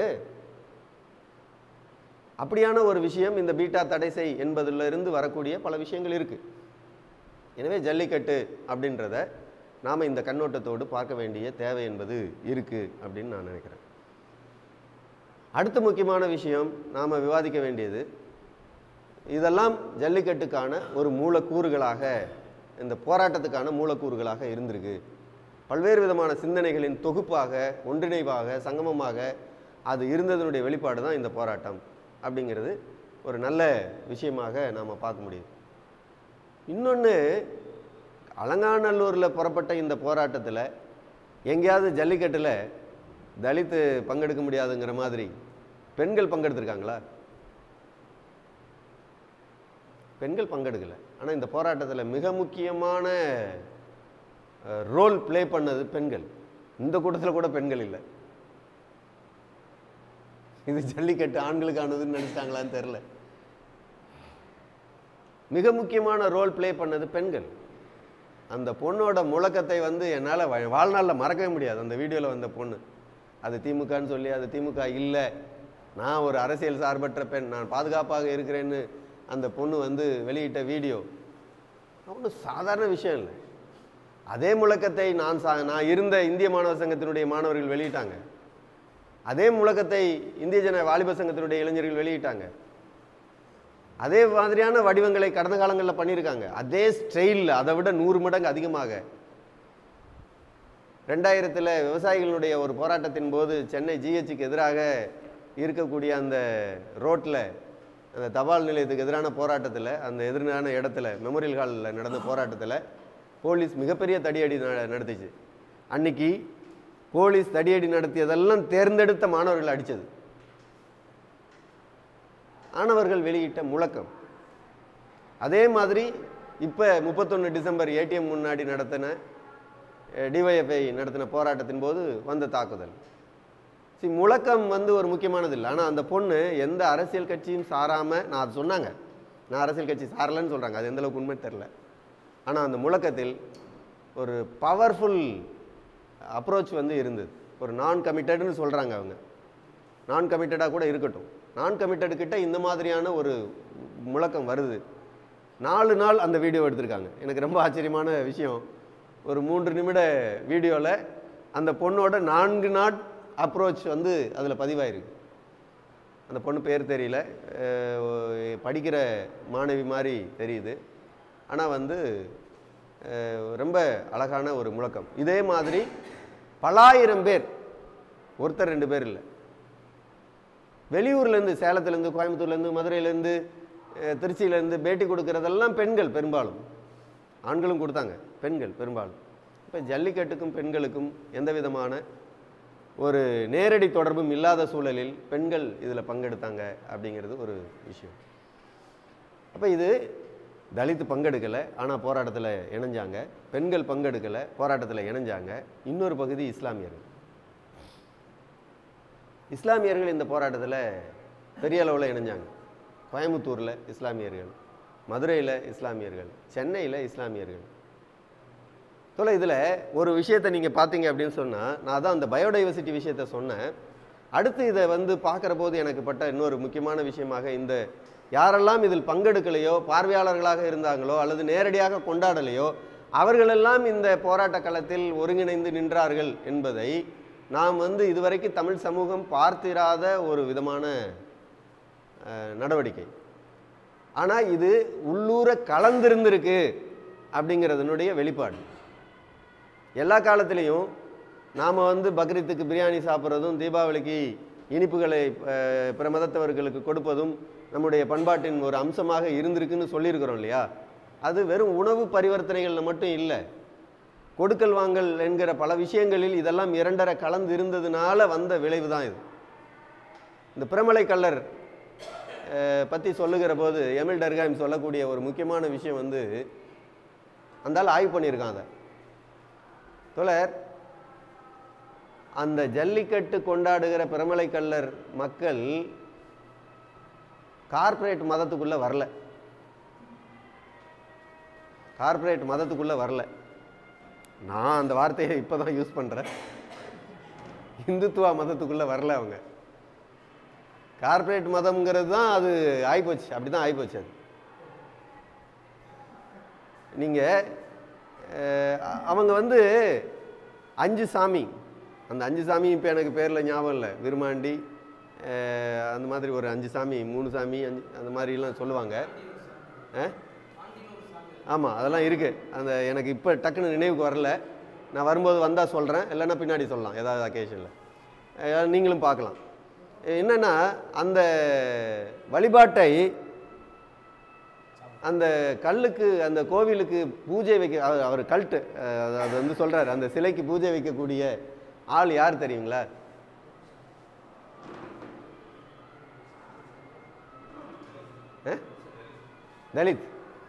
அப்படியான ஒரு விஷயம் இந்த பீட்டா தடை செய் என்பதிலிருந்து வரக்கூடிய பல விஷயங்கள் இருக்குது எனவே ஜல்லிக்கட்டு அப்படின்றத நாம் இந்த கண்ணோட்டத்தோடு பார்க்க வேண்டிய தேவை என்பது இருக்குது அப்படின்னு நான் நினைக்கிறேன் அடுத்த முக்கியமான விஷயம் நாம் விவாதிக்க வேண்டியது இதெல்லாம் ஜல்லிக்கட்டுக்கான ஒரு மூலக்கூறுகளாக இந்த போராட்டத்துக்கான மூலக்கூறுகளாக இருந்திருக்கு பல்வேறு விதமான சிந்தனைகளின் தொகுப்பாக ஒன்றிணைவாக சங்கமமாக அது இருந்ததனுடைய வெளிப்பாடு தான் இந்த போராட்டம் அப்படிங்கிறது ஒரு நல்ல விஷயமாக நாம் பார்க்க முடியுது இன்னொன்று அலங்காநல்லூரில் புறப்பட்ட இந்த போராட்டத்தில் எங்கேயாவது ஜல்லிக்கட்டில் தலித்து பங்கெடுக்க முடியாதுங்கிற மாதிரி பெண்கள் பங்கெடுத்திருக்காங்களா பெண்கள் பங்கெடுக்கல ஆனால் இந்த போராட்டத்தில் மிக முக்கியமான ரோல் ப்ளே பண்ணது பெண்கள் இந்த கூட்டத்தில் கூட பெண்கள் இல்லை இது ஜல்லிக்கட்டு ஆண்களுக்கானதுன்னு நினைச்சிட்டாங்களான்னு தெரில மிக முக்கியமான ரோல் ப்ளே பண்ணது பெண்கள் அந்த பொண்ணோட முழக்கத்தை வந்து என்னால் வாழ்நாளில் மறக்கவே முடியாது அந்த வீடியோவில் வந்த பொண்ணு அது திமுகன்னு சொல்லி அது திமுக இல்லை நான் ஒரு அரசியல் சார்பற்ற பெண் நான் பாதுகாப்பாக இருக்கிறேன்னு அந்த பொண்ணு வந்து வெளியிட்ட வீடியோ ஒன்றும் சாதாரண விஷயம் இல்லை அதே முழக்கத்தை நான் சா நான் இருந்த இந்திய மாணவர் சங்கத்தினுடைய மாணவர்கள் வெளியிட்டாங்க அதே முழக்கத்தை இந்திய ஜன வாலிப சங்கத்தினுடைய இளைஞர்கள் வெளியிட்டாங்க அதே மாதிரியான வடிவங்களை கடந்த காலங்களில் பண்ணியிருக்காங்க அதே ஸ்டைலில் அதை விட நூறு மடங்கு அதிகமாக ரெண்டாயிரத்தில் விவசாயிகளுடைய ஒரு போராட்டத்தின் போது சென்னை ஜிஹெச்சுக்கு எதிராக இருக்கக்கூடிய அந்த ரோட்டில் அந்த தபால் நிலையத்துக்கு எதிரான போராட்டத்தில் அந்த எதிரான இடத்துல மெமோரியல் ஹாலில் நடந்த போராட்டத்தில் போலீஸ் மிகப்பெரிய தடியடி ந- நடத்திச்சு அன்னைக்கு போலீஸ் தடியடி நடத்தியதெல்லாம் தேர்ந்தெடுத்த மாணவர்கள் அடித்தது மாணவர்கள் வெளியிட்ட முழக்கம் அதே மாதிரி இப்போ முப்பத்தொன்று டிசம்பர் ஏடிஎம் முன்னாடி நடத்தின டிஒய்எஃப்ஐ நடத்தின போராட்டத்தின் போது வந்த தாக்குதல் சி முழக்கம் வந்து ஒரு முக்கியமானது இல்லை ஆனால் அந்த பொண்ணு எந்த அரசியல் கட்சியும் சாராமல் நான் அது சொன்னாங்க நான் அரசியல் கட்சி சாரலைன்னு சொல்கிறாங்க அது எந்த அளவுக்கு உண்மை தெரில ஆனால் அந்த முழக்கத்தில் ஒரு பவர்ஃபுல் அப்ரோச் வந்து இருந்தது ஒரு நான் கமிட்டட்னு சொல்கிறாங்க அவங்க நான் கமிட்டடாக கூட இருக்கட்டும் நான் கமிட்டட் கிட்ட இந்த மாதிரியான ஒரு முழக்கம் வருது நாலு நாள் அந்த வீடியோ எடுத்திருக்காங்க எனக்கு ரொம்ப ஆச்சரியமான விஷயம் ஒரு மூன்று நிமிட வீடியோவில் அந்த பொண்ணோட நான்கு நாட் அப்ரோச் வந்து அதில் பதிவாயிருக்கு அந்த பொண்ணு பேர் தெரியல அஹ் படிக்கிற மாணவி மாதிரி தெரியுது ஆனால் வந்து அஹ் ரொம்ப அழகான ஒரு முழக்கம் இதே மாதிரி பலாயிரம் பேர் ஒருத்தர் ரெண்டு பேர் இல்லை வெளியூர்லேருந்து சேலத்துலேருந்து கோயம்புத்தூர்லேருந்து மதுரையிலேருந்து அஹ் திருச்சியிலேருந்து பேட்டி கொடுக்கறதெல்லாம் பெண்கள் பெரும்பாலும் ஆண்களும் கொடுத்தாங்க பெண்கள் பெரும்பாலும் இப்போ ஜல்லிக்கட்டுக்கும் பெண்களுக்கும் எந்த விதமான ஒரு நேரடி தொடர்பும் இல்லாத சூழலில் பெண்கள் இதில் பங்கெடுத்தாங்க அப்படிங்கிறது ஒரு விஷயம் அப்போ இது தலித்து பங்கெடுக்கலை ஆனால் போராட்டத்தில் இணைஞ்சாங்க பெண்கள் பங்கெடுக்கலை போராட்டத்தில் இணைஞ்சாங்க இன்னொரு பகுதி இஸ்லாமியர்கள் இஸ்லாமியர்கள் இந்த போராட்டத்தில் பெரிய அளவில் இணைஞ்சாங்க கோயம்புத்தூரில் இஸ்லாமியர்கள் மதுரையில் இஸ்லாமியர்கள் சென்னையில் இஸ்லாமியர்கள் தொலை இதில் ஒரு விஷயத்தை நீங்கள் பார்த்தீங்க அப்படின்னு சொன்னால் நான் தான் அந்த பயோடைவர்சிட்டி விஷயத்தை சொன்னேன் அடுத்து இதை வந்து பார்க்குற போது எனக்கு பட்ட இன்னொரு முக்கியமான விஷயமாக இந்த யாரெல்லாம் இதில் பங்கெடுக்கலையோ பார்வையாளர்களாக இருந்தாங்களோ அல்லது நேரடியாக கொண்டாடலையோ அவர்களெல்லாம் இந்த போராட்ட களத்தில் ஒருங்கிணைந்து நின்றார்கள் என்பதை நாம் வந்து இதுவரைக்கும் தமிழ் சமூகம் பார்த்திராத ஒரு விதமான அஹ், நடவடிக்கை ஆனால் இது உள்ளூர கலந்திருந்திருக்கு அப்படிங்கிறதனுடைய வெளிப்பாடு எல்லா காலத்திலையும் நாம் வந்து பக்ரீத்துக்கு பிரியாணி சாப்பிட்றதும் தீபாவளிக்கு இனிப்புகளை அஹ், பிற மதத்தவர்களுக்கு கொடுப்பதும் நம்முடைய பண்பாட்டின் ஒரு அம்சமாக இருந்திருக்குன்னு சொல்லியிருக்கிறோம் இல்லையா அது வெறும் உணவு பரிவர்த்தனைகளில் மட்டும் இல்லை கொடுக்கல் வாங்கல் என்கிற பல விஷயங்களில் இதெல்லாம் இரண்டரை கலந்து இருந்ததுனால வந்த விளைவு தான் இது இந்த பிரமலை கள்ளர் பற்றி சொல்லுகிற போது எமில் டர்காம் சொல்லக்கூடிய ஒரு முக்கியமான விஷயம் வந்து அந்த ஆள் ஆய்வு பண்ணியிருக்கான் அதை தோழர் அந்த ஜல்லிக்கட்டு கொண்டாடுகிற பிரமலை கல்லர் மக்கள் கார்ப்பரேட் மதத்துக்குள்ள வரல கார்ப்பரேட் மதத்துக்குள்ள வரல நான் அந்த வார்த்தையை இப்பதான் யூஸ் பண்றேன் இந்துத்துவா மதத்துக்குள்ள வரல அவங்க கார்ப்பரேட் மதம்ங்கிறது தான் அது ஆயிப்போச்சு அப்படி தான் ஆயிப்போச்சு அது நீங்கள் அவங்க வந்து அஞ்சு சாமி அந்த அஞ்சு சாமி இப்போ எனக்கு பேரில் ஞாபகம் இல்லை விருமாண்டி அஹ், அந்த மாதிரி ஒரு அஞ்சு சாமி மூணு சாமி அஞ்சு அந்த மாதிரிலாம் சொல்லுவாங்க ஆமாம் அதெல்லாம் இருக்குது அந்த எனக்கு இப்போ டக்குன்னு நினைவுக்கு வரல நான் வரும்போது வந்தால் சொல்கிறேன் இல்லைன்னா பின்னாடி சொல்லலாம் ஏதாவது அக்கேஷனில் நீங்களும் பார்க்கலாம் என்னென்னா அந்த வழிபாட்டை அந்த கல்லுக்கு அந்த கோவிலுக்கு பூஜை வைக்க அவர் அவர் கல்ட்டு அஹ் அது வந்து சொல்றாரு அந்த சிலைக்கு பூஜை வைக்கக்கூடிய ஆள் யார் தெரியுங்களா அஹ்? தலித்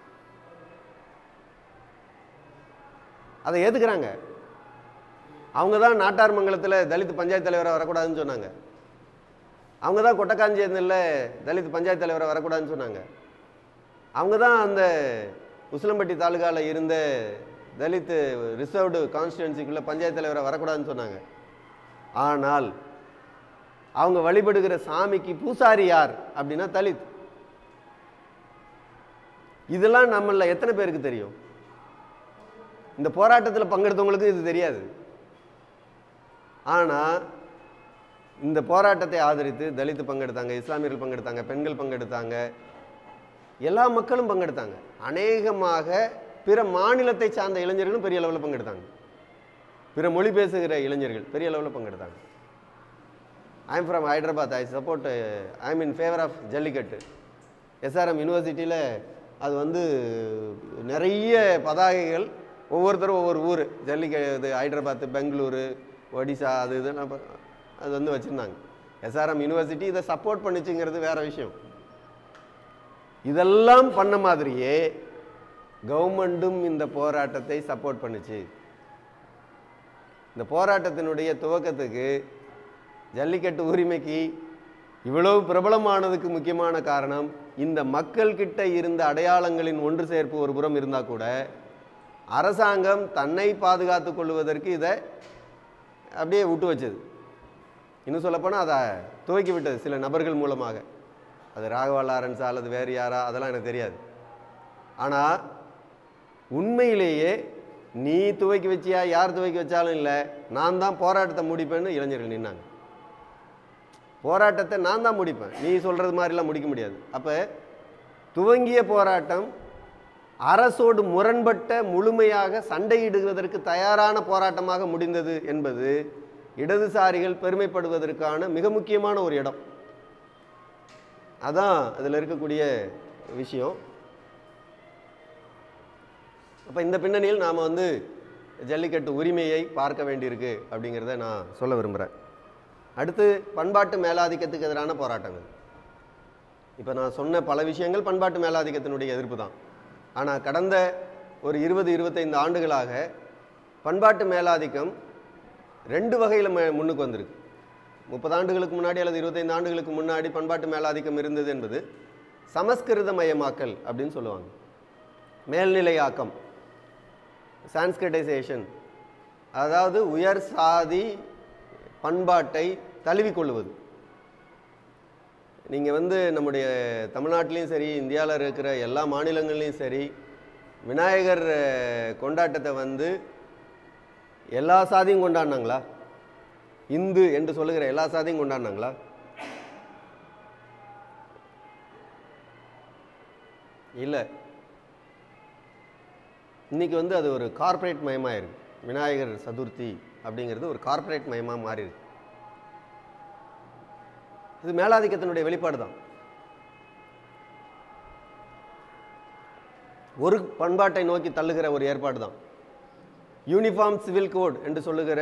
அதை ஏத்துக்கிறாங்க அவங்க தான் நாட்டார் மங்கலத்தில் தலித் பஞ்சாயத்து தலைவராக வரக்கூடாதுன்னு சொன்னாங்க அவங்க தான் கொட்டக்காஞ்சேரியில் தலித் பஞ்சாயத்து தலைவராக வரக்கூடாதுன்னு சொன்னாங்க அவங்க தான் அந்த உசிலம்பட்டி தாலுகாவில் இருந்த தலித் ரிசர்வ்டு கான்ஸ்டிடுவன்சிக்குள்ளே பஞ்சாயத்து தலைவராக வரக்கூடாதுன்னு சொன்னாங்க ஆனால் அவங்க வழிபடுகிற சாமிக்கு பூசாரி யார் அப்படின்னா தலித் இதெல்லாம் நம்மள எத்தனை பேருக்கு தெரியும் இந்த போராட்டத்தில் பங்கெடுத்தவங்களுக்கு இது தெரியாது ஆனால் இந்த போராட்டத்தை ஆதரித்து தலித்து பங்கெடுத்தாங்க இஸ்லாமியர்கள் பங்கெடுத்தாங்க பெண்கள் பங்கெடுத்தாங்க எல்லா மக்களும் பங்கெடுத்தாங்க அநேகமாக பிற மாநிலத்தை சார்ந்த இளைஞர்களும் பெரிய அளவில் பங்கெடுத்தாங்க பிற மொழி பேசுகிற இளைஞர்கள் பெரிய அளவில் பங்கெடுத்தாங்க I am from Hyderabad I support I am in favour of Jallikattu SRM யூனிவர்சிட்டியில் அது வந்து நிறைய பதாகைகள் ஒவ்வொருத்தரும் ஒவ்வொரு ஊர் ஜல்லிக்கட்டு ஹைதராபாத் பெங்களூரு ஒடிசா அது இதெல்லாம் ப- அது வந்து வச்சுருந்தாங்க எஸ்ஆர்எம் யூனிவர்சிட்டி இதை சப்போர்ட் பண்ணுச்சுங்கிறது வேற விஷயம் இதெல்லாம் பண்ண மாதிரியே கவர்மெண்ட்டும் இந்த போராட்டத்தை சப்போர்ட் பண்ணுச்சு இந்த போராட்டத்தினுடைய துவக்கத்துக்கு ஜல்லிக்கட்டு உரிமைக்கு இவ்வளவு பிரபலமானதுக்கு முக்கியமான காரணம் இந்த மக்கள்கிட்ட இருந்த அடையாளங்களின் ஒன்று சேர்ப்பு ஒரு புறம் இருந்தால் கூட அரசாங்கம் தன்னை பாதுகாத்துக் கொள்வதற்கு இதை அப்படியே விட்டு வச்சது இன்னும் சொல்லப்போனால் அதை துவக்கி விட்டது சில நபர்கள் மூலமாக அது ராகவா லாரன்ஸா அல்லது வேறு யாரா அதெல்லாம் எனக்கு தெரியாது ஆனால் உண்மையிலேயே நீ துவக்கி வச்சியா யார் துவக்கி வச்சாலும் இல்லை நான் தான் போராட்டத்தை முடிப்பேன்னு இளைஞர்கள் நின்னாங்க போராட்டத்தை நான் தான் முடிப்பேன் நீ சொல்கிறது மாதிரிலாம் முடிக்க முடியாது அப்போ துவங்கிய போராட்டம் அரசோடு முரண்பட்ட முழுமையாக சண்டையிடுவதற்கு தயாரான போராட்டமாக முடிந்தது என்பது இடதுசாரிகள் பெருமைப்படுவதற்கான மிக முக்கியமான ஒரு இடம் அதான் அதில் இருக்கக்கூடிய விஷயம் அப்போ இந்த பின்னணியில் நாம் வந்து ஜல்லிக்கட்டு உரிமையை பார்க்க வேண்டியிருக்கு அப்படிங்கிறத நான் சொல்ல விரும்புகிறேன் அடுத்து பண்பாட்டு மேலாதிக்கத்துக்கு எதிரான போராட்டங்கள் இப்போ நான் சொன்ன பல விஷயங்கள் பண்பாட்டு மேலாதிக்கத்தினுடைய எதிர்ப்பு தான் ஆனால் கடந்த ஒரு இருபது இருபத்தைந்து ஆண்டுகளாக பண்பாட்டு மேலாதிக்கம் ரெண்டு வகையில் முன்னுக்கு வந்திருக்கு முப்பது ஆண்டுகளுக்கு முன்னாடி அல்லது இருபத்தைந்து ஆண்டுகளுக்கு முன்னாடி பண்பாட்டு மேலாதிக்கம் இருந்தது என்பது சமஸ்கிருதமயமாக்கல் அப்படின்னு சொல்லுவாங்க மேல்நிலையாக்கம் சான்ஸ்கிரிட்டைசேஷன் அதாவது உயர் சாதி பண்பாட்டை தழுவிக்கொள்வது நீங்கள் வந்து நம்முடைய தமிழ்நாட்டிலையும் சரி இந்தியாவில் இருக்கிற எல்லா மாநிலங்கள்லையும் சரி விநாயகர் அஹ், கொண்டாட்டத்தை வந்து எல்லா சாதியும் கொண்டாடினாங்களா இந்து என்று சொல்லுகிற எல்லா சாதியும் கொண்டாடினாங்களா இல்லை இன்னைக்கு வந்து அது ஒரு கார்ப்பரேட் மயமாக இருக்கு விநாயகர் சதுர்த்தி அப்படிங்கிறது ஒரு கார்ப்பரேட் மயமாக மாறி இருக்கு இது மேலாதிக்கத்தினுடைய வெளிப்பாடு தான் ஒரு பண்பாட்டை நோக்கி தள்ளுகிற ஒரு ஏற்பாடு தான் யூனிஃபார்ம் சிவில் கோட் என்று சொல்லுகிற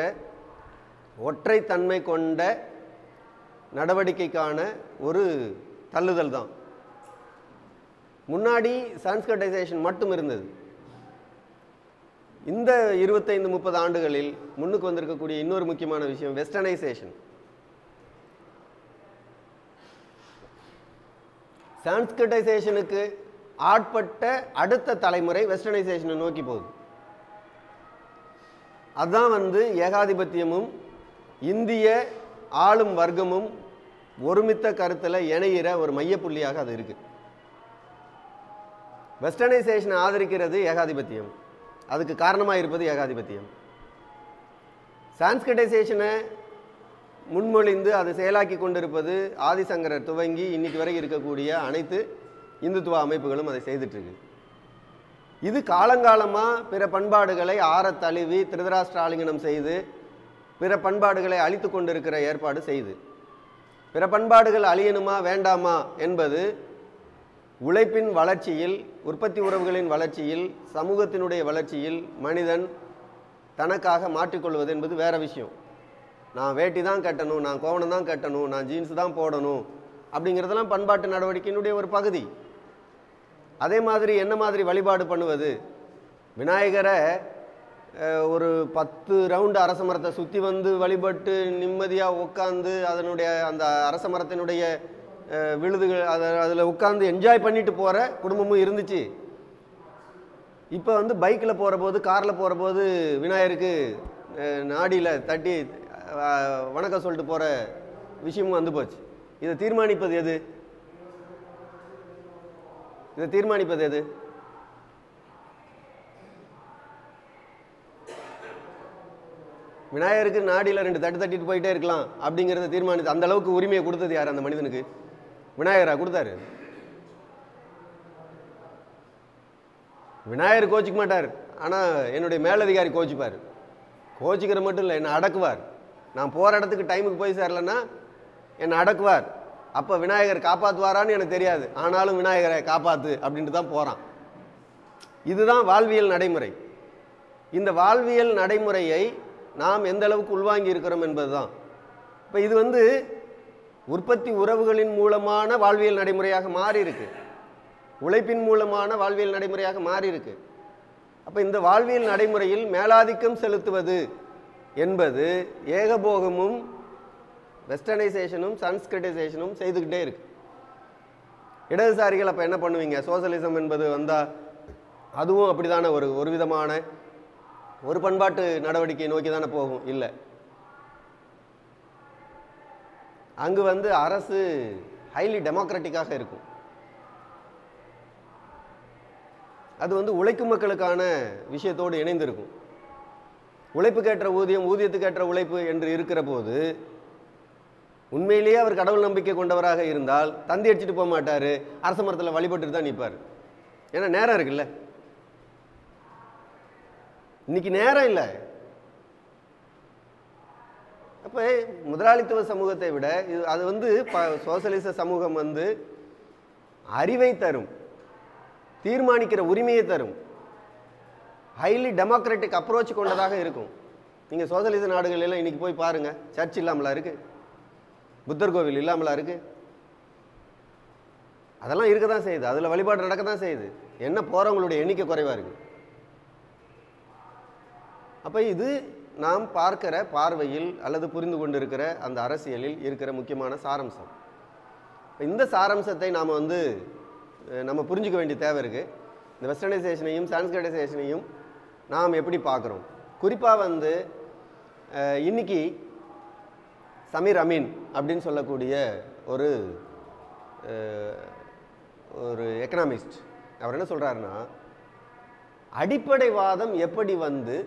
ஒற்றைத்தன்மை கொண்ட நடவடிக்கைக்கான ஒரு தள்ளுதல் தான் முன்னாடி சான்ஸ்கர்டைசேஷன் மட்டும் இருந்தது இந்த இருபத்தைந்து முப்பது ஆண்டுகளில் முன்னுக்கு வந்திருக்கக்கூடிய இன்னொரு முக்கியமான விஷயம் வெஸ்டர்னைசேஷன் சான்ஸ்கிரிட்டைசேஷனுக்கு ஆட்பட்ட அடுத்த தலைமுறை வெஸ்டர்னைசேஷனை நோக்கி போகுது அதுதான் வந்து ஏகாதிபத்தியமும் இந்திய ஆளும் வர்க்கமும் ஒருமித்த கருத்தில் இணையிற ஒரு மையப்புள்ளியாக அது இருக்கு வெஸ்டர்னைசேஷனை ஆதரிக்கிறது ஏகாதிபத்தியம் அதுக்கு காரணமாக இருப்பது ஏகாதிபத்தியம் சான்ஸ்கிரிட்டைசேஷனை முன்மொழிந்து அதை செயலாக்கி கொண்டிருப்பது ஆதிசங்கரர் துவங்கி இன்னைக்கு வரை இருக்கக்கூடிய அனைத்து இந்துத்துவ அமைப்புகளும் அதை செய்துட்டு இருக்கு இது காலங்காலமாக பிற பண்பாடுகளை ஆற தழுவி திருதராஷ்டிராலிங்கனம் செய்து பிற பண்பாடுகளை அழித்து கொண்டிருக்கிற ஏற்பாடு செய்து பிற பண்பாடுகள் அழியணுமா வேண்டாமா என்பது உழைப்பின் வளர்ச்சியில் உற்பத்தி உறவுகளின் வளர்ச்சியில் சமூகத்தினுடைய வளர்ச்சியில் மனிதன் தனக்காக மாற்றிக்கொள்வது என்பது வேற விஷயம் நான் வேட்டி தான் கட்டணும் நான் கோவணம் தான் கட்டணும் நான் ஜீன்ஸ் தான் போடணும் அப்படிங்கிறதெல்லாம் பண்பாட்டு நடவடிக்கையினுடைய ஒரு பகுதி அதே மாதிரி என்ன மாதிரி வழிபாடு பண்ணுவது விநாயகரை அஹ், ஒரு பத்து ரவுண்டு அரச மரத்தை சுற்றி வந்து வழிபட்டு நிம்மதியாக உட்காந்து அதனுடைய அந்த அரச மரத்தினுடைய அஹ், விழுதுகள் அதை அதில் உட்காந்து என்ஜாய் பண்ணிட்டு போகிற குடும்பமும் இருந்துச்சு இப்போ வந்து பைக்கில் போகிற போது காரில் போகிற போது விநாயகருக்கு நாடியில் தட்டி அஹ், வணக்கம் சொல்லிட்டு போகிற விஷயமும் வந்து போச்சு இதை தீர்மானிப்பது எது இதை தீர்மானிப்பது எது விநாயகருக்கு நாடியில் ரெண்டு தட்டு தட்டிட்டு போயிட்டே இருக்கலாம் அப்படிங்கிறத தீர்மானித்து அந்த அளவுக்கு உரிமையை கொடுத்தது யார் அந்த மனிதனுக்கு விநாயகரா கொடுத்தாரு விநாயகர் கோச்சிக்க மாட்டார் ஆனால் என்னுடைய மேலதிகாரி கோச்சிப்பார் கோச்சிக்கிற மட்டும் இல்லை என்னை அடக்குவார் நான் போகிற இடத்துக்கு டைமுக்கு போய் சேரலன்னா என்னை அடக்குவார் அப்போ விநாயகர் காப்பாற்றுவாரான்னு எனக்கு தெரியாது ஆனாலும் விநாயகரை காப்பாற்று அப்படின்ட்டு தான் போகிறான் இதுதான் வாழ்வியல் நடைமுறை இந்த வாழ்வியல் நடைமுறையை நாம் எந்த அளவுக்கு உள்வாங்கி இருக்கிறோம் என்பதுதான் இப்போ இது வந்து உற்பத்தி உறவுகளின் மூலமான வாழ்வியல் நடைமுறையாக மாறி இருக்கு உழைப்பின் மூலமான வாழ்வியல் நடைமுறையாக மாறி இருக்கு அப்போ இந்த வாழ்வியல் நடைமுறையில் மேலாதிக்கம் செலுத்துவது என்பது ஏகபோகமும் வெஸ்டர்னைசேஷனும் சன்ஸ்கிரிட்டைசேஷனும் செய்துக்கிட்டே இருக்கு இடதுசாரிகள் அப்போ என்ன பண்ணுவீங்க சோசலிசம் என்பது வந்தால் அதுவும் அப்படிதானே ஒரு ஒரு விதமான ஒரு பண்பாட்டு நடவடிக்கையை நோக்கி தானே போகும் இல்லை அங்கு வந்து அரசு ஹைலி டெமோக்ராட்டிக்காக இருக்கும் அது வந்து உழைக்கும் மக்களுக்கான விஷயத்தோடு இணைந்திருக்கும் உழைப்புக்கேற்ற ஊதியம் ஊதியத்துக்கேற்ற உழைப்பு என்று இருக்கிற போது உண்மையிலேயே அவர் கடவுள் நம்பிக்கை கொண்டவராக இருந்தால் தந்தி அடிச்சுட்டு போக மாட்டார் அரச மரத்தில் வழிபட்டுட்டு தான் நிற்பார் ஏன்னா நேரம் இருக்குல்ல இன்னைக்கு நேரம் இல்லை அப்போ முதலாளித்துவ சமூகத்தை விட இது அது வந்து ப சோசலிச சமூகம் வந்து அறிவை தரும் தீர்மானிக்கிற உரிமையை தரும் ஹைலி டெமோக்ராட்டிக் அப்ரோச் கொண்டதாக இருக்கும் நீங்கள் சோசலிச நாடுகள் எல்லாம் இன்னைக்கு போய் பாருங்க சர்ச் இல்லாமலா இருக்கு புத்தர் கோவில் இல்லாமலா இருக்கு அதெல்லாம் இருக்க தான் செய்யுது அதில் வழிபாடு நடக்க தான் செய்யுது என்ன போகிறவங்களுடைய எண்ணிக்கை குறைவாக இருக்குது அப்போ இது நாம் பார்க்கிற பார்வையில் அல்லது புரிந்து கொண்டிருக்கிற அந்த அரசியலில் இருக்கிற முக்கியமான சாரம்சம் இப்ப இந்த சாரம்சத்தை நாம் வந்து அஹ், நம்ம புரிஞ்சுக்க வேண்டிய தேவை இருக்குது இந்த வெஸ்டர்னைசேஷனையும் சான்ஸ்கிரிட்டைசேஷனையும் நாம் எப்படி பார்க்குறோம் குறிப்பாக வந்து அஹ், இன்னைக்கு சமீர் அமீன் அப்படின்னு சொல்லக்கூடிய ஒரு அஹ், ஒரு எக்கனாமிஸ்ட் அவர் என்ன சொல்கிறாருன்னா அடிப்படைவாதம் எப்படி வந்து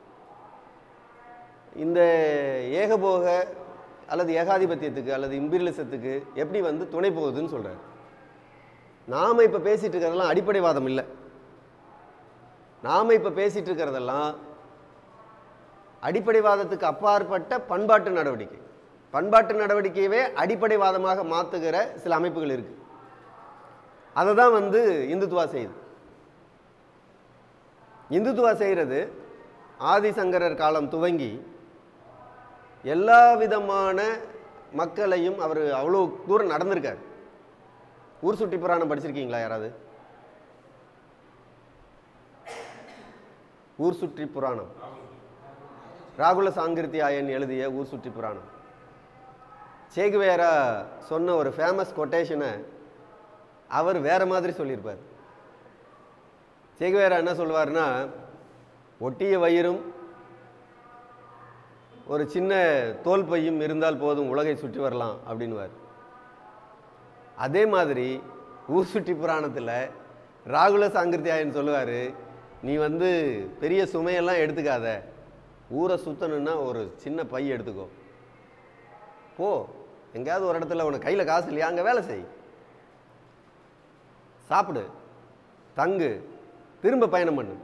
இந்த ஏகபோக அல்லது ஏகாதிபத்தியத்துக்கு அல்லது இம்பீரியலிசத்துக்கு எப்படி வந்து துணை போகுதுன்னு சொல்றாரு நாம இப்ப பேசிட்டு இருக்கிறதெல்லாம் அடிப்படைவாதம் இல்லை நாம இப்ப பேசிட்டு இருக்கிறதெல்லாம் அடிப்படைவாதத்துக்கு அப்பாற்பட்ட பண்பாட்டு நடவடிக்கை பண்பாட்டு நடவடிக்கையவே அடிப்படைவாதமாக மாத்துகிற சில அமைப்புகள் இருக்கு அதை தான் வந்து இந்துத்துவா செய்யுது இந்துத்துவா செய்கிறது ஆதிசங்கரர் காலம் துவங்கி எல்லா விதமான மக்களையும் அவர் அவ்வளோ தூரம் நடந்திருக்கார் ஊர் சுட்டி புராணம் படிச்சிருக்கீங்களா யாராவது ஊர் சுற்றி புராணம் ராகுல சாங்கிருத்தியாயன் எழுதிய ஊர் சுற்றி புராணம் சேகுவேரா சொன்ன ஒரு ஃபேமஸ் கொட்டேஷனை அவர் வேற மாதிரி சொல்லியிருப்பார் சேகுவேரா என்ன சொல்வார்னா ஒட்டிய வயிறும் ஒரு சின்ன தோல் பையும் இருந்தால் போதும் உலகை சுற்றி வரலாம் அப்படின்வார் அதே மாதிரி ஊர் சுற்றி புராணத்தில் ராகுல சாங்கிருத்தியாயன் சொல்லுவார் நீ வந்து பெரிய சுமையெல்லாம் எடுத்துக்காத ஊரை சுத்தணுன்னா ஒரு சின்ன பை எடுத்துக்கோ போ எங்கேயாவது ஒரு இடத்துல உனக்கு கையில் காசு இல்லையா அங்கே வேலை செய் சாப்பிடு தங்கு திரும்ப பயணம் பண்ணு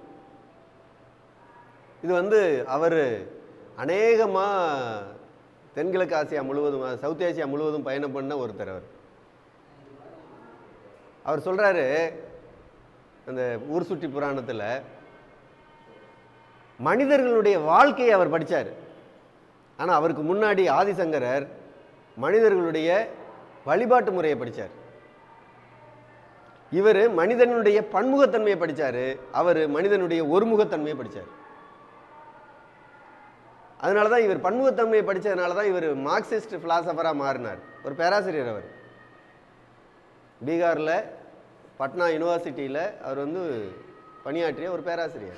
இது வந்து அவர் அநேகமாக தென்கிழக்கு ஆசியா முழுவதும் சவுத் ஏசியா முழுவதும் பயணம் பண்ண ஒருத்தர் அவர் அவர் சொல்கிறாரு அந்த ஊர் சுற்றி புராணத்தில் மனிதர்களுடைய வாழ்க்கையை அவர் படித்தார் ஆனால் அவருக்கு முன்னாடி ஆதிசங்கரர் மனிதர்களுடைய வழிபாட்டு முறையை படித்தார் இவர் மனிதனுடைய பன்முகத்தன்மையை படித்தார் அவர் மனிதனுடைய ஒருமுகத்தன்மையை படித்தார் அதனால தான் இவர் பன்முகத்தன்மையை படித்ததுனால தான் இவர் மார்க்சிஸ்ட் ஃபிலாசபராக மாறினார் ஒரு பேராசிரியர் அவர் பீகாரில் பட்னா யூனிவர்சிட்டியில் அவர் வந்து பணியாற்றிய ஒரு பேராசிரியர்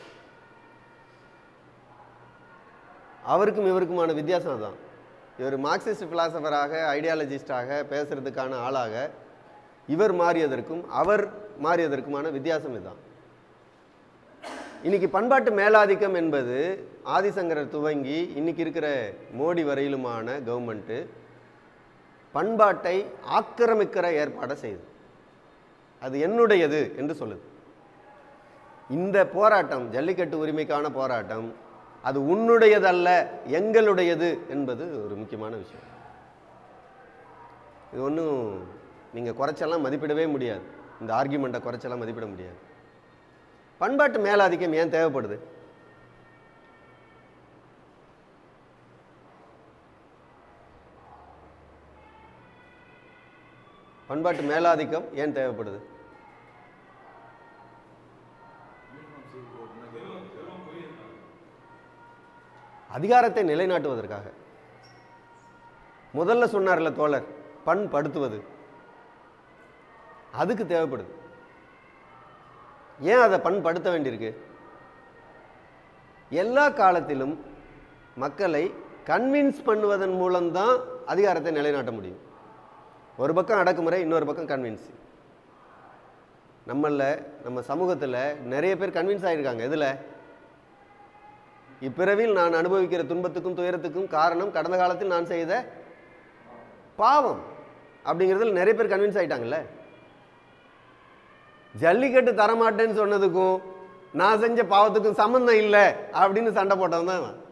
அவருக்கும் இவருக்குமான வித்தியாசம் அதான் இவர் மார்க்சிஸ்ட் ஃபிலாசபராக ஐடியாலஜிஸ்டாக பேசுறதுக்கான ஆளாக இவர் மாறியதற்கும் அவர் மாறியதற்குமான வித்தியாசம் இதுதான் இன்னைக்கு பண்பாட்டு மேலாதிக்கம் என்பது ஆதிசங்கரர் துவங்கி இன்னைக்கு இருக்கிற மோடி வரையிலுமான கவர்மெண்ட்டு பண்பாட்டை ஆக்கிரமிக்கிற ஏற்பாடை செய்யுது அது என்னுடையது என்று சொல்லுது இந்த போராட்டம் ஜல்லிக்கட்டு உரிமைக்கான போராட்டம் அது உன்னுடையதல்ல எங்களுடையது என்பது ஒரு முக்கியமான விஷயம் இது ஒன்றும் நீங்கள் குறைச்செல்லாம் மதிப்பிடவே முடியாது இந்த ஆர்கியூமெண்ட்டை குறைச்செல்லாம் மதிப்பிட முடியாது பண்பாட்டு மேலாதிக்கம் ஏன் தேவைப்படுது பண்பாட்டு மேலாதிக்கம் ஏன் தேவைப்படுது அதிகாரத்தை நிலைநாட்டுவதற்காக முதல்ல சொன்னார்ல தோழர் பண்படுத்துவது அதுக்கு தேவைப்படுது ஏன் அதை பண்படுத்த வேண்டியிருக்கு எல்லா காலத்திலும் மக்களை கன்வின்ஸ் பண்ணுவதன் மூலம்தான் அதிகாரத்தை நிலைநாட்ட முடியும் ஒரு பக்கம் அடக்குமுறை இன்னொரு பக்கம் கன்வின்ஸ் நம்மள நம்ம சமூகத்தில் நிறைய பேர் கன்வின்ஸ் ஆகியிருக்காங்க எதில் இப்பிறவில் நான் அனுபவிக்கிற துன்பத்துக்கும் துயரத்துக்கும் காரணம் கடந்த காலத்தில் நான் செய்த பாவம் அப்படிங்கிறதுல நிறைய பேர் கன்வின்ஸ் ஆயிட்டாங்கல்ல ஜல்லிக்கட்டு தரமாட்டேன்னு சொன்னதுக்கும் நான் செஞ்ச பாவத்துக்கும் சம்மந்தம் இல்லை அப்படின்னு சண்டை போட்டவன் தான் இவன்.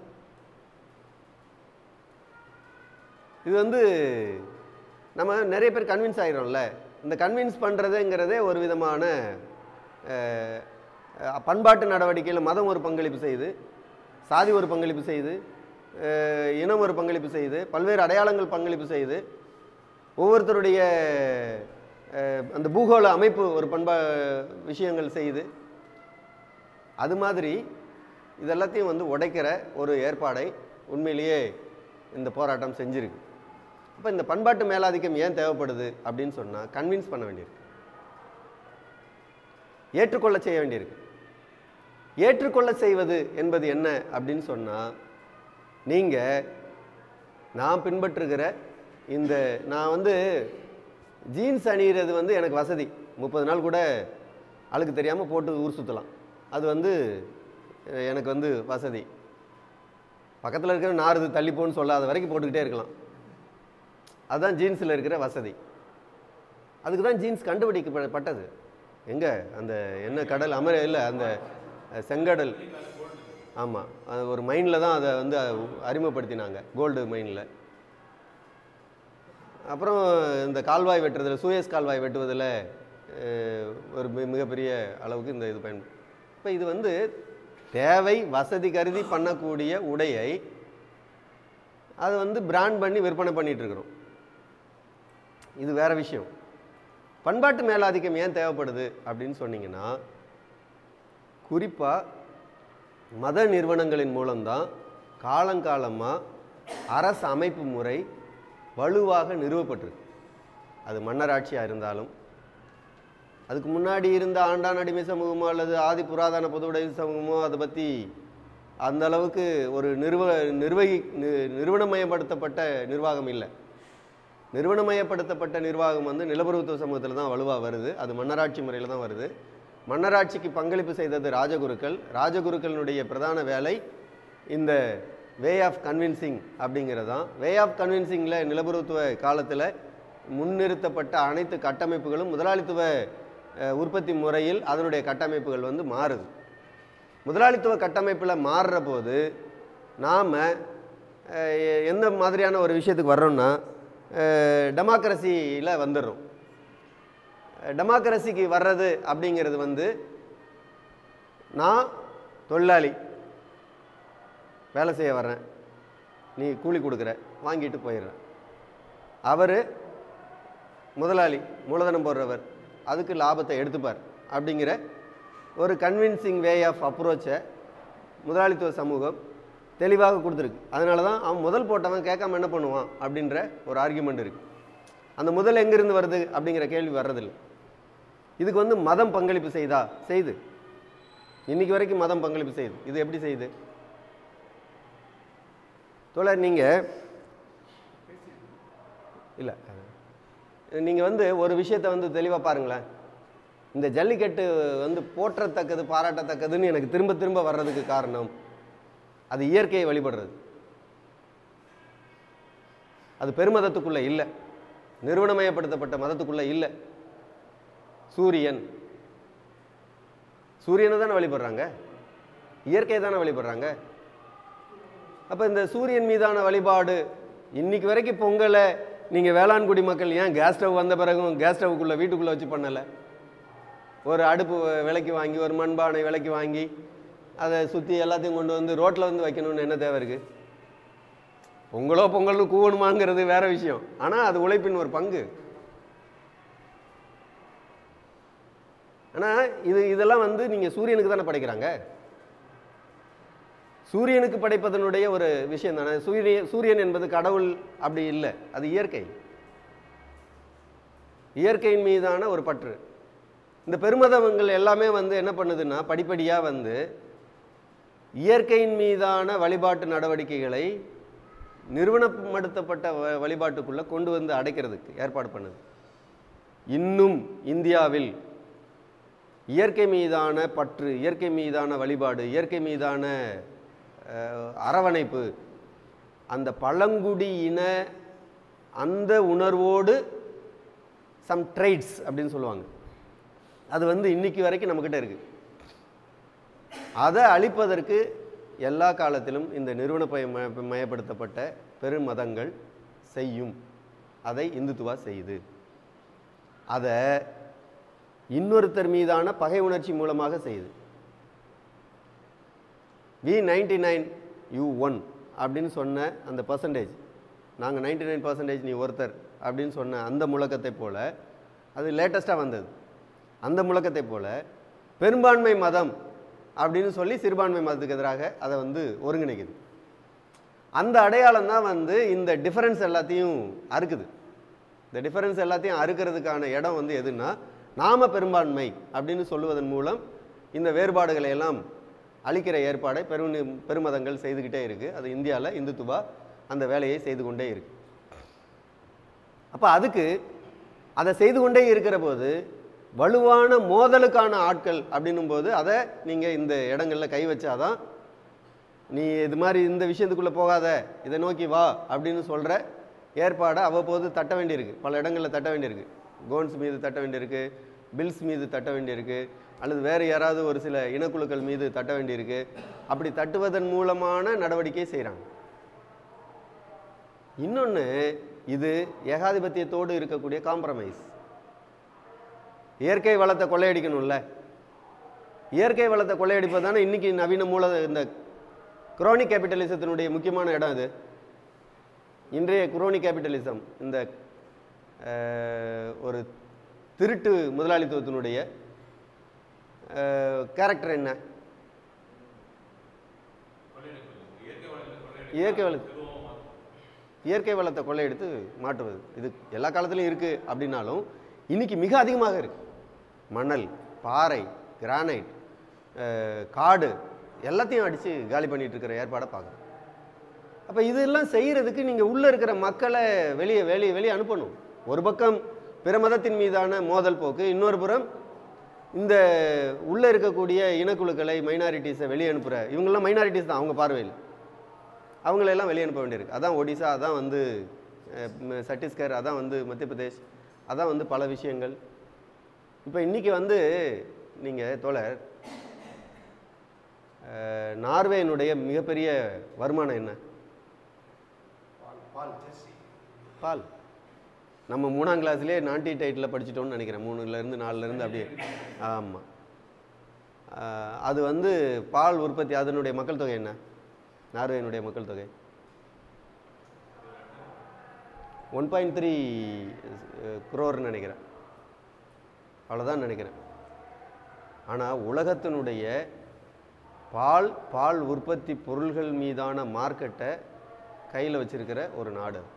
இது வந்து நம்ம நிறைய பேர் கன்வின்ஸ் ஆகிறோம்ல இந்த கன்வின்ஸ் பண்ணுறதுங்கிறதே ஒரு விதமான அஹ், அஹ், பண்பாட்டு நடவடிக்கையில் மதம் ஒரு பங்களிப்பு செய்யுது சாதி ஒரு பங்களிப்பு செய்யுது அஹ், இனம் ஒரு பங்களிப்பு செய்யுது பல்வேறு அடையாளங்கள் பங்களிப்பு செய்யுது ஒவ்வொருத்தருடைய அஹ், அந்த பூகோள அமைப்பு ஒரு பண்பா விஷயங்கள் செய்யுது அது மாதிரி இதெல்லாத்தையும் வந்து உடைக்கிற ஒரு ஏற்பாடை உண்மையிலேயே இந்த போராட்டம் செஞ்சிருக்கு அப்போ இந்த பண்பாட்டு மேலாதிக்கம் ஏன் தேவைப்படுது அப்படின்னு சொன்னால் கன்வின்ஸ் பண்ண வேண்டியிருக்கு ஏற்றுக்கொள்ள செய்ய வேண்டியிருக்கு ஏற்றுக்கொள்ள செய்வது என்பது என்ன அப்படின்னு சொன்னால் நீங்கள் நான் பின்பற்றுகிற இந்த நான் வந்து ஜீன்ஸ் அணிகிறது வந்து எனக்கு வசதி முப்பது நாள் கூட அழுக்கு தெரியாமல் போட்டு ஊர் சுற்றலாம் அது வந்து அஹ், எனக்கு வந்து வசதி பக்கத்தில் இருக்கிற நாறுது தள்ளி போன்னு சொல்லாத வரைக்கும் போட்டுக்கிட்டே இருக்கலாம் அதுதான் ஜீன்ஸில் இருக்கிற வசதி அதுக்கு தான் ஜீன்ஸ் கண்டுபிடிக்கப்பட்டது எங்கே அந்த என்ன கடல் அமர இல்லை அந்த அஹ், செங்கடல் ஆமாம் அது ஒரு மைனில் தான் அதை வந்து அறிமுகப்படுத்தினாங்க கோல்டு மைனில் அப்புறம் இந்த கால்வாய் வெட்டுறதுல சூயஸ் கால்வாய் வெட்டுவதில் அஹ், ஒரு மி- மிகப்பெரிய அளவுக்கு இந்த இது பயன் இப்போ இது வந்து தேவை வசதி கருதி பண்ணக்கூடிய உடையை அது வந்து பிராண்ட் பண்ணி விற்பனை பண்ணிட்டு இருக்கிறோம் இது வேற விஷயம் பண்பாட்டு மேலாதிக்கம் ஏன் தேவைப்படுது அப்படின்னு சொன்னீங்கன்னா குறிப்பாக மத நிறுவனங்களின் மூலம்தான் காலங்காலமாக அரசு அமைப்பு முறை வலுவாக நிறுவப்பட்டிருக்கு அது மன்னராட்சியாக இருந்தாலும் அதுக்கு முன்னாடி இருந்த ஆண்டான் அடிமை சமூகமோ அல்லது ஆதி புராதன பொதுவுடைமை சமூகமோ அதை பற்றி அந்த அளவுக்கு ஒரு நிறுவ நிர்வகி நி- நிறுவனமயப்படுத்தப்பட்ட நிர்வாகம் இல்லை நிறுவனமயப்படுத்தப்பட்ட நிர்வாகம் வந்து நிலப்பிரபுத்துவ சமூகத்தில் தான் வலுவாக வருது அது மன்னராட்சி முறையில் தான் வருது மன்னராட்சிக்கு பங்களிப்பு செய்தது ராஜகுருக்கள் ராஜகுருக்களினுடைய பிரதான வேலை இந்த வே ஆஃப் கன்வின்சிங் அப்படிங்கிறது தான் வே ஆஃப் கன்வின்சிங்கில் நிலப்பிரபுத்துவ காலத்தில் முன்னிறுத்தப்பட்ட அனைத்து கட்டமைப்புகளும் முதலாளித்துவ அஹ், உற்பத்தி முறையில் அதனுடைய கட்டமைப்புகள் வந்து மாறுது முதலாளித்துவ கட்டமைப்பில் மாறுற போது நாம் எந்த மாதிரியான ஒரு விஷயத்துக்கு வர்றோம்னா டெமோக்ரஸியில் வந்துடுறோம் டெமோக்ரஸிக்கு வர்றது அப்படிங்கிறது வந்து நான் தொழிலாளி வேலை செய்ய வர்றேன் நீ கூலி கொடுக்குற வாங்கிட்டு போயிடுறேன் அவர் முதலாளி மூலதனம் போடுறவர் அதுக்கு லாபத்தை எடுத்துப்பார் அப்படிங்கிற ஒரு கன்வின்சிங் வே ஆஃப் அப்ரோச்சை முதலாளித்துவ சமூகம் தெளிவாக கொடுத்துருக்கு அதனால தான் அவன் முதல் போட்டவன் கேட்காம என்ன பண்ணுவான் அப்படின்ற ஒரு ஆர்கியூமெண்ட் இருக்குது அந்த முதல் எங்கிருந்து வருது அப்படிங்கிற கேள்வி வர்றதில்லை இதுக்கு வந்து மதம் பங்களிப்பு செய்தா செய்து இன்னைக்கு வரைக்கும் மதம் பங்களிப்பு செய்யுது இது எப்படி செய்யுது தோழர் நீங்கள் இல்லை நீங்கள் வந்து ஒரு விஷயத்தை வந்து தெளிவாக பாருங்களேன் இந்த ஜல்லிக்கட்டு வந்து போற்றத்தக்கது பாராட்டத்தக்கதுன்னு எனக்கு திரும்ப திரும்ப வர்றதுக்கு காரணம் அது இயற்கையை வழிபடுறது அது பெருமதத்துக்குள்ளே இல்லை நிறுவனமயப்படுத்தப்பட்ட மதத்துக்குள்ளே இல்லை சூரியன் சூரியனை தானே வழிபடுறாங்க இயற்கையை தானே வழிபடுறாங்க அப்போ இந்த சூரியன் மீதான வழிபாடு இன்னைக்கு வரைக்கும் பொங்கலை நீங்கள் வேளாண்குடி மக்கள் ஏன் கேஸ் ஸ்டவ் வந்த பிறகும் கேஸ் ஸ்டவ்க்குள்ளே வீட்டுக்குள்ளே வச்சு பண்ணலை ஒரு அடுப்பு விலைக்கு வாங்கி ஒரு மண்பானை விலைக்கு வாங்கி அதை சுற்றி எல்லாத்தையும் கொண்டு வந்து ரோட்டில் வந்து வைக்கணும்னு என்ன தேவை இருக்குது பொங்கலோ பொங்கல்னு கூவணுமாங்கிறது வேற விஷயம் ஆனால் அது உழைப்பின் ஒரு பங்கு ஆனால் இது இதெல்லாம் வந்து நீங்கள் சூரியனுக்கு தானே படைக்கிறாங்க சூரியனுக்கு படைப்பதனுடைய ஒரு விஷயம் தானே சூரிய சூரியன் என்பது கடவுள் அப்படி இல்லை அது இயற்கை இயற்கையின் மீதான ஒரு பற்று இந்த பெருமதவங்கள் எல்லாமே வந்து என்ன பண்ணுதுன்னா படிப்படியாக வந்து இயற்கையின் மீதான வழிபாட்டு நடவடிக்கைகளை நிறுவனப்படுத்தப்பட்ட வ- வழிபாட்டுக்குள்ள கொண்டு வந்து அடைக்கிறதுக்கு ஏற்பாடு பண்ணுது இன்னும் இந்தியாவில் இயற்கை மீதான பற்று இயற்கை மீதான வழிபாடு இயற்கை மீதான அஹ், அரவணைப்பு அந்த பழங்குடி இன அந்த உணர்வோடு சம் ட்ரைட்ஸ் அப்படின்னு சொல்லுவாங்க அது வந்து இன்னைக்கு வரைக்கும் நம்மக்கிட்ட இருக்கு அதை அழிப்பதற்கு எல்லா காலத்திலும் இந்த நிறுவன பய மய- மயப்படுத்தப்பட்ட பெருமதங்கள் செய்யும் அதை இந்துத்துவா செய்யுது அதை இன்னொருத்தர் மீதான பகை உணர்ச்சி மூலமாக செய்யுது we ninety nine you one அப்படின்னு சொன்ன அந்த பர்சன்டேஜ் நாங்கள் நைன்டி நைன் பர்சன்டேஜ் நீ ஒருத்தர் அப்படின்னு சொன்ன அந்த முழக்கத்தை போல அது லேட்டஸ்ட்டாக வந்தது அந்த முழக்கத்தை போல பெரும்பான்மை மதம் அப்படின்னு சொல்லி சிறுபான்மை மதத்துக்கு எதிராக அதை வந்து ஒருங்கிணைக்குது அந்த அடையாளம் தான் வந்து இந்த டிஃபரன்ஸ் எல்லாத்தையும் அறுக்குது இந்த டிஃபரன்ஸ் எல்லாத்தையும் அறுக்கிறதுக்கான இடம் வந்து எதுன்னா நாம பெரும்பான்மை அப்படின்னு சொல்லுவதன் மூலம் இந்த வேறுபாடுகளை எல்லாம் அழிக்கிற ஏற்பாடை பெரு பெருமதங்கள் செய்துக்கிட்டே இருக்கு அது இந்தியாவில் இந்துத்துவா அந்த வேலையை செய்து கொண்டே இருக்கு அப்போ அதுக்கு அதை செய்து கொண்டே இருக்கிற போது வலுவான மோதலுக்கான ஆட்கள் அப்படின்னும் போது அதை நீங்கள் இந்த இடங்களில் கை வச்சாதான் நீ இது மாதிரி இந்த விஷயத்துக்குள்ளே போகாத இதை நோக்கி வா அப்படின்னு சொல்கிற ஏற்பாடை அவ்வப்போது தட்ட வேண்டியிருக்கு பல இடங்களில் தட்ட வேண்டியிருக்கு கோன்ஸ் மீது தட்ட வேண்டியிருக்கு பில்ஸ் மீது தட்ட வேண்டியிருக்கு அல்லது வேறு யாராவது ஒரு சில இனக்குழுக்கள் மீது தட்ட வேண்டியிருக்கு அப்படி தட்டுவதன் மூலமான நடவடிக்கை செய்கிறாங்க இன்னொன்று இது ஏகாதிபத்தியத்தோடு இருக்கக்கூடிய காம்ப்ரமைஸ் இயற்கை வளத்தை கொள்ளையடிக்கணும்ல இயற்கை வளத்தை கொள்ளையடிப்பது தானே இன்னைக்கு நவீன மூல இந்த குரோனிக் கேபிட்டலிசத்தினுடைய முக்கியமான இடம் இது இன்றைய குரோனிக் கேபிட்டலிசம் இந்த அஹ், ஒரு திருட்டு முதலாளித்துவத்தினுடைய கேரக்டர் என்ன இயற்கை வள இயற்கை வளத்தை கொள்ளையடித்து மாட்டுவது இது எல்லா காலத்துலையும் இருக்குது அப்படின்னாலும் இன்னைக்கு மிக அதிகமாக இருக்கு மணல் பாறை கிரானைட் அஹ், காடு எல்லாத்தையும் அடித்து காலி பண்ணிட்டு இருக்கிற ஏற்பாடை பார்க்குறோம் அப்போ இதெல்லாம் செய்கிறதுக்கு நீங்கள் உள்ளே இருக்கிற மக்களை வெளியே வெளியே வெளியே அனுப்பணும் ஒரு பக்கம் பிற மதத்தின் மீதான மோதல் போக்கு இன்னொரு புறம் இந்த உள்ளே இருக்கக்கூடிய இனக்குழுக்களை மைனாரிட்டிஸை வெளியே அனுப்புகிற இவங்கெல்லாம் மைனாரிட்டிஸ் தான் அவங்க பார்வையில் அவங்களெல்லாம் வெளியே அனுப்ப வேண்டியிருக்கு அதான் ஒடிசா அதான் வந்து அஹ், ம- சத்தீஸ்கர் அதான் வந்து மத்திய பிரதேஷ் அதான் வந்து பல விஷயங்கள் இப்போ இன்றைக்கி வந்து நீங்கள் தோழர் அஹ், நார்வேயினுடைய மிகப்பெரிய வருமானம் என்ன பால் நம்ம மூணாம் கிளாஸ்லேயே நான்டி டைட்டில் படிச்சிட்டோம்னு நினைக்கிறேன் மூணுலேருந்து நாலுலேருந்து அப்படியே ஆமாம் அது வந்து பால் உற்பத்தி அதனுடைய மக்கள் தொகை என்ன நார்வேயினுடைய மக்கள் தொகை ஒன் பாயிண்ட் த்ரீ குரோர்னு நினைக்கிறேன் அவ்வளோதான் நினைக்கிறேன் ஆனால் உலகத்தினுடைய பால் பால் உற்பத்தி பொருள்கள் மீதான மார்க்கெட்டை கையில் வச்சிருக்கிற ஒரு நாடு அது.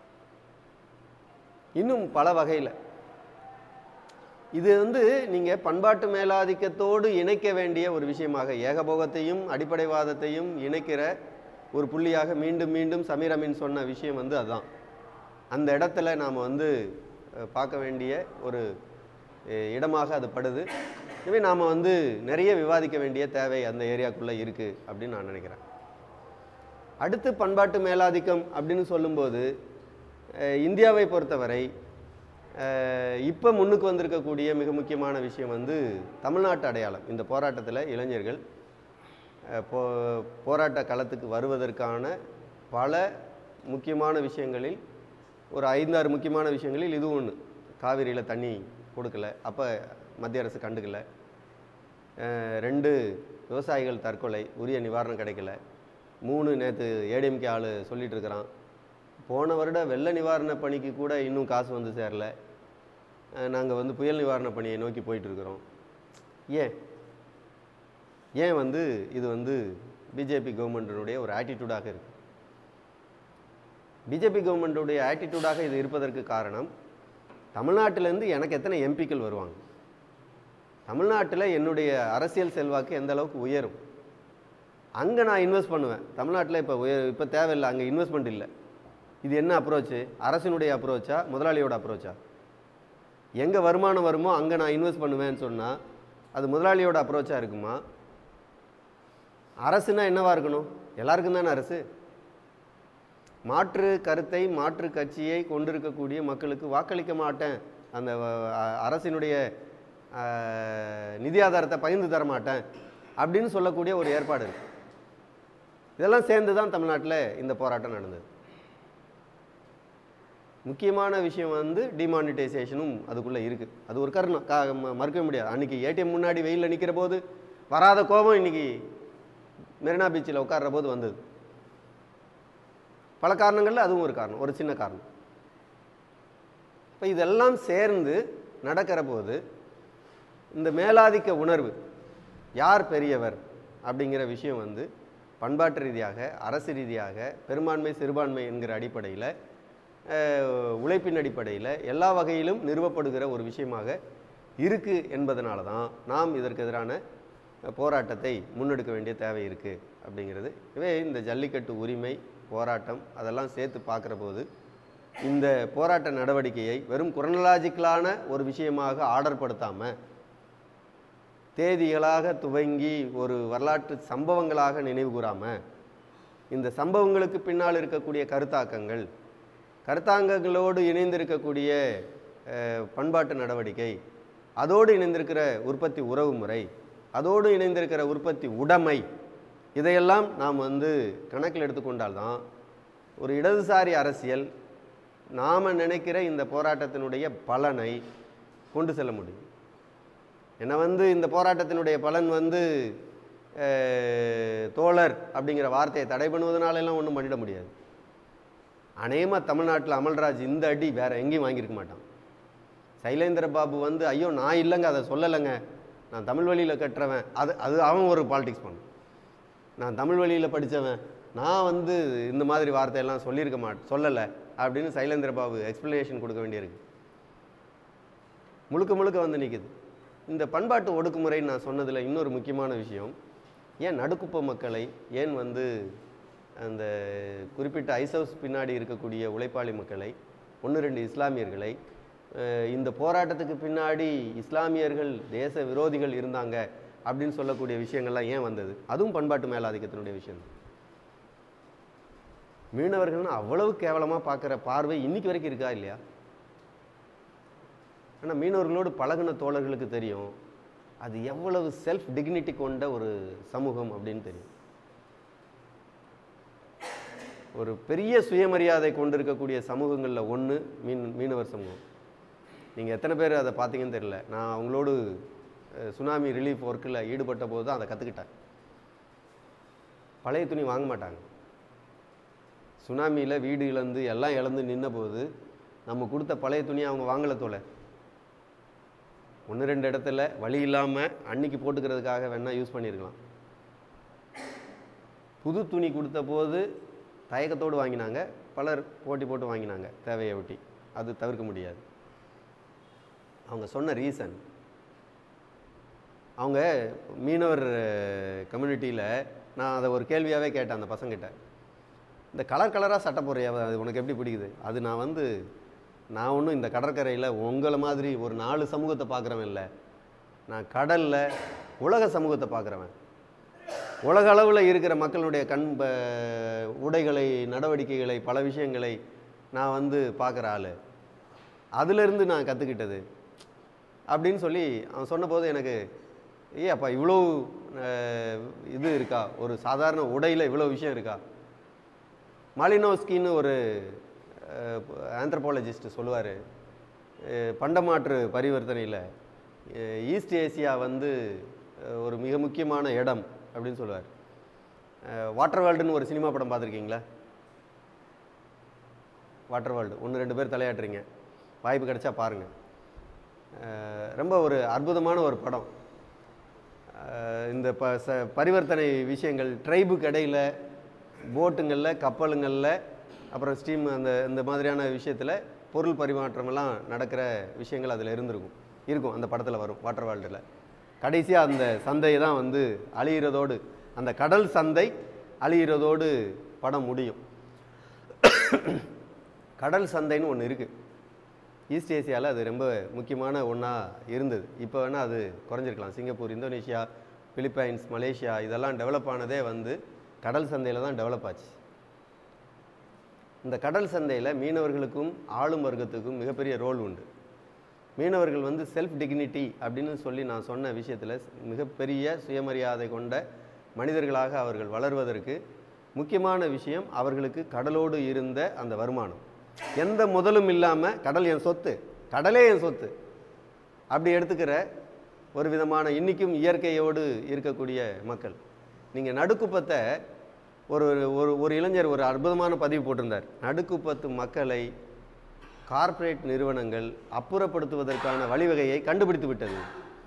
இன்னும் பல வகையில் இது வந்து நீங்கள் பண்பாட்டு மேலாதிக்கத்தோடு இணைக்க வேண்டிய ஒரு விஷயமாக ஏகபோகத்தையும் அடிப்படைவாதத்தையும் இணைக்கிற ஒரு புள்ளியாக மீண்டும் மீண்டும் சமீர் அமீன் சொன்ன விஷயம் வந்து அதுதான் அந்த இடத்துல நாம் வந்து அஹ், பார்க்க வேண்டிய ஒரு அஹ், இடமாக அது படுது எனவே நாம் வந்து நிறைய விவாதிக்க வேண்டிய தேவை அந்த ஏரியாக்குள்ளே இருக்குது அப்படின்னு நான் நினைக்கிறேன் அடுத்து பண்பாட்டு மேலாதிக்கம் அப்படின்னு சொல்லும்போது அஹ், இந்தியாவை பொறுத்தவரை இப்போ முன்னுக்கு வந்திருக்கக்கூடிய மிக முக்கியமான விஷயம் வந்து தமிழ்நாட்டு அடையாளம் இந்த போராட்டத்தில் இளைஞர்கள் அஹ், போ போராட்ட களத்துக்கு வருவதற்கான பல முக்கியமான விஷயங்களில் ஒரு ஐந்தாறு முக்கியமான விஷயங்களில் இது ஒன்று காவிரியில் தண்ணி கொடுக்கல அப்போ மத்திய அரசு கண்டுக்கல அஹ், ரெண்டு விவசாயிகள் தற்கொலை உரிய நிவாரணம் கிடைக்கல மூணு நேற்று ஏடிஎம்கே ஆள் சொல்லிட்டு இருக்கிறான் போன வருட வெள்ள நிவாரண பணிக்கு கூட இன்னும் காசு வந்து சேரல நாங்கள் வந்து புயல் நிவாரண பணியை நோக்கி போயிட்டு இருக்கிறோம் ஏன் ஏன் வந்து இது வந்து பிஜேபி கவர்மெண்ட்டினுடைய ஒரு ஆட்டிடியூடாக இருக்கு பிஜேபி கவர்மெண்ட்டுடைய ஆட்டிடியூடாக இது இருப்பதற்கு காரணம் தமிழ்நாட்டிலேருந்து எனக்கு எத்தனை எம்பிக்கள் வருவாங்க தமிழ்நாட்டில் என்னுடைய அரசியல் செல்வாக்கு எந்த அளவுக்கு உயரும் அங்கே நான் இன்வெஸ்ட் பண்ணுவேன் தமிழ்நாட்டில் இப்போ உயர் இப்போ தேவையில்லை அங்கே இன்வெஸ்ட்மெண்ட் இல்லை இது என்ன அப்ரோச்சு அரசினுடைய அப்ரோச்சா முதலாளியோட அப்ரோச்சா எங்கே வருமானம் வருமோ அங்கே நான் இன்வெஸ்ட் பண்ணுவேன்னு சொன்னால் அது முதலாளியோட அப்ரோச்சாக இருக்குமா அரசுனா என்னவா இருக்கணும் எல்லாருக்கும் தானே அரசு மாற்று கருத்தை மாற்று கட்சியை கொண்டிருக்கக்கூடிய மக்களுக்கு வாக்களிக்க மாட்டேன் அந்த வ- அ- அரசினுடைய அஹ், நிதி ஆதாரத்தை பகிர்ந்து தர மாட்டேன் அப்படின்னு சொல்லக்கூடிய ஒரு ஏற்பாடு இருக்கு இதெல்லாம் சேர்ந்து தான் தமிழ்நாட்டில் இந்த போராட்டம் நடந்தது முக்கியமான விஷயம் வந்து டிமானிட்டைசேஷனும் அதுக்குள்ளே இருக்குது அது ஒரு காரணம் கா ம- மறுக்கவே முடியாது அன்றைக்கி ஏடிஎம் முன்னாடி வெயிலில் நிற்கிற போது வராத கோபம் இன்னைக்கு மெரினா பீச்சில் உட்கார்ற போது வந்தது பல காரணங்களில் அதுவும் ஒரு காரணம் ஒரு சின்ன காரணம் இப்போ இதெல்லாம் சேர்ந்து நடக்கிற போது இந்த மேலாதிக்க உணர்வு யார் பெரியவர் அப்படிங்கிற விஷயம் வந்து பண்பாட்டு ரீதியாக அரசு ரீதியாக பெரும்பான்மை சிறுபான்மை என்கிற அடிப்படையில் அஹ், உழைப்பின் அடிப்படையில் எல்லா வகையிலும் நிறுவப்படுகிற ஒரு விஷயமாக இருக்குது என்பதனால தான் நாம் இதற்கு எதிரான அஹ், போராட்டத்தை முன்னெடுக்க வேண்டிய தேவை இருக்குது அப்படிங்கிறது இவே இந்த ஜல்லிக்கட்டு உரிமை போராட்டம் அதெல்லாம் சேர்த்து பார்க்குற போது இந்த போராட்ட நடவடிக்கையை வெறும் குரனலாஜிக்கலான ஒரு விஷயமாக ஆர்டர் படுத்தாமல் தேதிகளாக துவங்கி ஒரு வரலாற்று சம்பவங்களாக நினைவு கூறாமல் இந்த சம்பவங்களுக்கு பின்னால் இருக்கக்கூடிய கருத்தாக்கங்கள் கருத்தாங்கங்களோடு இணைந்திருக்கக்கூடிய அஹ், பண்பாட்டு நடவடிக்கை அதோடு இணைந்திருக்கிற உற்பத்தி உறவு முறை அதோடு இணைந்திருக்கிற உற்பத்தி உடைமை இதையெல்லாம் நாம் வந்து கணக்கில் எடுத்துக்கொண்டால்தான் ஒரு இடதுசாரி அரசியல் நாம் நினைக்கிற இந்த போராட்டத்தினுடைய பலனை கொண்டு செல்ல முடியும் என்னை வந்து இந்த போராட்டத்தினுடைய பலன் வந்து அஹ், தோழர் அப்படிங்கிற வார்த்தையை தடை பண்ணுவதனால எல்லாம் ஒன்றும் பண்ணிட முடியாது அநேகமாக தமிழ்நாட்டில் அமல்ராஜ் இந்த அடி வேற எங்கேயும் வாங்கியிருக்க மாட்டான் சைலேந்திர பாபு வந்து ஐயோ நான் இல்லைங்க அதை சொல்லலைங்க நான் தமிழ் வழியில் கட்டுறவன் அது அது அவன் ஒரு பாலிடிக்ஸ் பண்ணான் நான் தமிழ் வழியில் படித்தவன் நான் வந்து இந்த மாதிரி வார்த்தையெல்லாம் சொல்லியிருக்க மாட்டேன் சொல்லலை அப்படின்னு சைலேந்திர பாபு எக்ஸ்பிளனேஷன் கொடுக்க வேண்டியிருக்கு முழுக்க முழுக்க வந்து நிற்குது இந்த பண்பாட்டு ஒடுக்குமுறைன்னு நான் சொன்னதில் இன்னொரு முக்கியமான விஷயம் ஏன் நடுக்குப்ப மக்களை ஏன் வந்து அந்த குறிப்பிட்ட ஐசவுஸ் பின்னாடி இருக்கக்கூடிய உழைப்பாளி மக்களை ஒன்று ரெண்டு இஸ்லாமியர்களை அஹ், இந்த போராட்டத்துக்கு பின்னாடி இஸ்லாமியர்கள் தேச விரோதிகள் இருந்தாங்க அப்படின்னு சொல்லக்கூடிய விஷயங்கள்லாம் ஏன் வந்தது அதுவும் பண்பாட்டு மேலாதிக்கத்தினுடைய விஷயம் மீனவர்கள்னு அவ்வளவு கேவலமாக பார்க்குற பார்வை இன்னைக்கு வரைக்கும் இருக்கா இல்லையா ஆனால் மீனவர்களோடு பழகுன தோழர்களுக்கு தெரியும் அது எவ்வளவு செல்ஃப் டிக்னிட்டி கொண்ட ஒரு சமூகம் அப்படின்னு தெரியும் ஒரு பெரிய சுயமரியாதை கொண்டிருக்கக்கூடிய சமூகங்களில் ஒன்று மீன் மீனவர் சமூகம் நீங்கள் எத்தனை பேர் அதை பார்த்தீங்கன்னு தெரியல நான் அவங்களோடு அஹ், சுனாமி ரிலீஃப் ஒர்க்கில் ஈடுபட்ட போது தான் அதை கற்றுக்கிட்டேன் பழைய துணி வாங்க மாட்டாங்க சுனாமியில் வீடு இழந்து எல்லாம் இழந்து நின்ன போது நம்ம கொடுத்த பழைய துணியை அவங்க வாங்கலை தோலை ஒன்று ரெண்டு இடத்துல வழி இல்லாமல் அன்னைக்கு போட்டுக்கிறதுக்காக வேணால் யூஸ் பண்ணியிருக்கலாம் புது துணி கொடுத்த போது தயக்கத்தோடு வாங்கினாங்க பலர் போட்டி போட்டு வாங்கினாங்க தேவையை ஒட்டி அது தவிர்க்க முடியாது அவங்க சொன்ன ரீசன் அவங்க மீனவர் கம்யூனிட்டியில் நான் அதை ஒரு கேள்வியாகவே கேட்டேன் அந்த பசங்கிட்ட இந்த கலர் கலராக சட்டை போடுறியா அது உனக்கு எப்படி பிடிக்குது அது நான் வந்து நான் ஒன்றும் இந்த கடற்கரையில் உங்களை மாதிரி ஒரு நாலு சமூகத்தை பார்க்குறவன் இல்லை நான் கடலில் உலக சமூகத்தை பார்க்குறவன் உலக அளவில் இருக்கிற மக்களுடைய கண் ப- உடைகளை நடவடிக்கைகளை பல விஷயங்களை நான் வந்து பார்க்குற ஆள் அதிலிருந்து நான் கற்றுக்கிட்டது அப்படின்னு சொல்லி அவன் சொன்னபோது எனக்கு ஏ அப்பா இவ்வளோ அஹ், இது இருக்கா ஒரு சாதாரண உடையில் இவ்வளோ விஷயம் இருக்கா மாலினோஸ்கின்னு ஒரு ஆந்த்ரபாலஜிஸ்ட் சொல்லுவார் பண்டமாற்று பரிவர்த்தனையில் ஈஸ்ட் ஏசியா வந்து அஹ், ஒரு மிக முக்கியமான இடம் அப்படின்னு சொல்லுவார் வாட்டர் வேர்ல்டுன்னு ஒரு சினிமா படம் பார்த்துருக்கீங்களா வாட்டர் வேர்ல்டு ஒன்று ரெண்டு பேர் தலையாட்டுறீங்க வாய்ப்பு கிடைச்சா பாருங்கள் ரொம்ப ஒரு அற்புதமான ஒரு படம் அஹ் இந்த ப ச பரிவர்த்தனை விஷயங்கள் ட்ரைபுக்கு இடையில் போட்டுங்களில் கப்பலுங்களில் அப்புறம் ஸ்டீம் அந்த இந்த மாதிரியான விஷயத்தில் பொருள் பரிமாற்றமெல்லாம் நடக்கிற விஷயங்கள் அதில் இருந்திருக்கும் இருக்கும் அந்த படத்தில் வரும் வாட்டர் வேர்ல்டில் கடைசியாக அந்த சந்தையை தான் வந்து அழியிறதோடு அந்த கடல் சந்தை அழியிறதோடு படம் முடியும் கடல் சந்தைன்னு ஒன்று இருக்குது ஈஸ்ட் ஏசியாவில் அது ரொம்ப முக்கியமான ஒன்றா இருந்தது இப்போ வேணால் அது குறைஞ்சிருக்கலாம் சிங்கப்பூர் இந்தோனேஷியா பிலிப்பைன்ஸ் மலேசியா இதெல்லாம் டெவலப் ஆனதே வந்து கடல் சந்தையில் தான் டெவலப் ஆச்சு இந்த கடல் சந்தையில் மீனவர்களுக்கும் ஆளும் வர்க்கத்துக்கும் மிகப்பெரிய ரோல் உண்டு மீனவர்கள் வந்து செல்ஃப் டிக்னிட்டி அப்படின்னு சொல்லி நான் சொன்ன விஷயத்தில் மிகப்பெரிய சுயமரியாதை கொண்ட மனிதர்களாக அவர்கள் வளர்வதற்கு முக்கியமான விஷயம் அவர்களுக்கு கடலோடு இருந்த அந்த வருமானம் எந்த முதலும் இல்லாமல் கடல் என் சொத்து கடலே என் சொத்து அப்படி எடுத்துக்கிற ஒரு விதமான இன்றைக்கும் இயற்கையோடு இருக்கக்கூடிய மக்கள் நீங்கள் நடுக்குப்பத்தை ஒரு ஒரு ஒரு இளைஞர் ஒரு அற்புதமான பதிவு போட்டிருந்தார் நடுக்குப்பத்து மக்களை கார்ப்பரேட் நிறுவனங்கள் அப்புறப்படுத்துவதற்கான வழிவகையை கண்டுபிடித்து விட்டது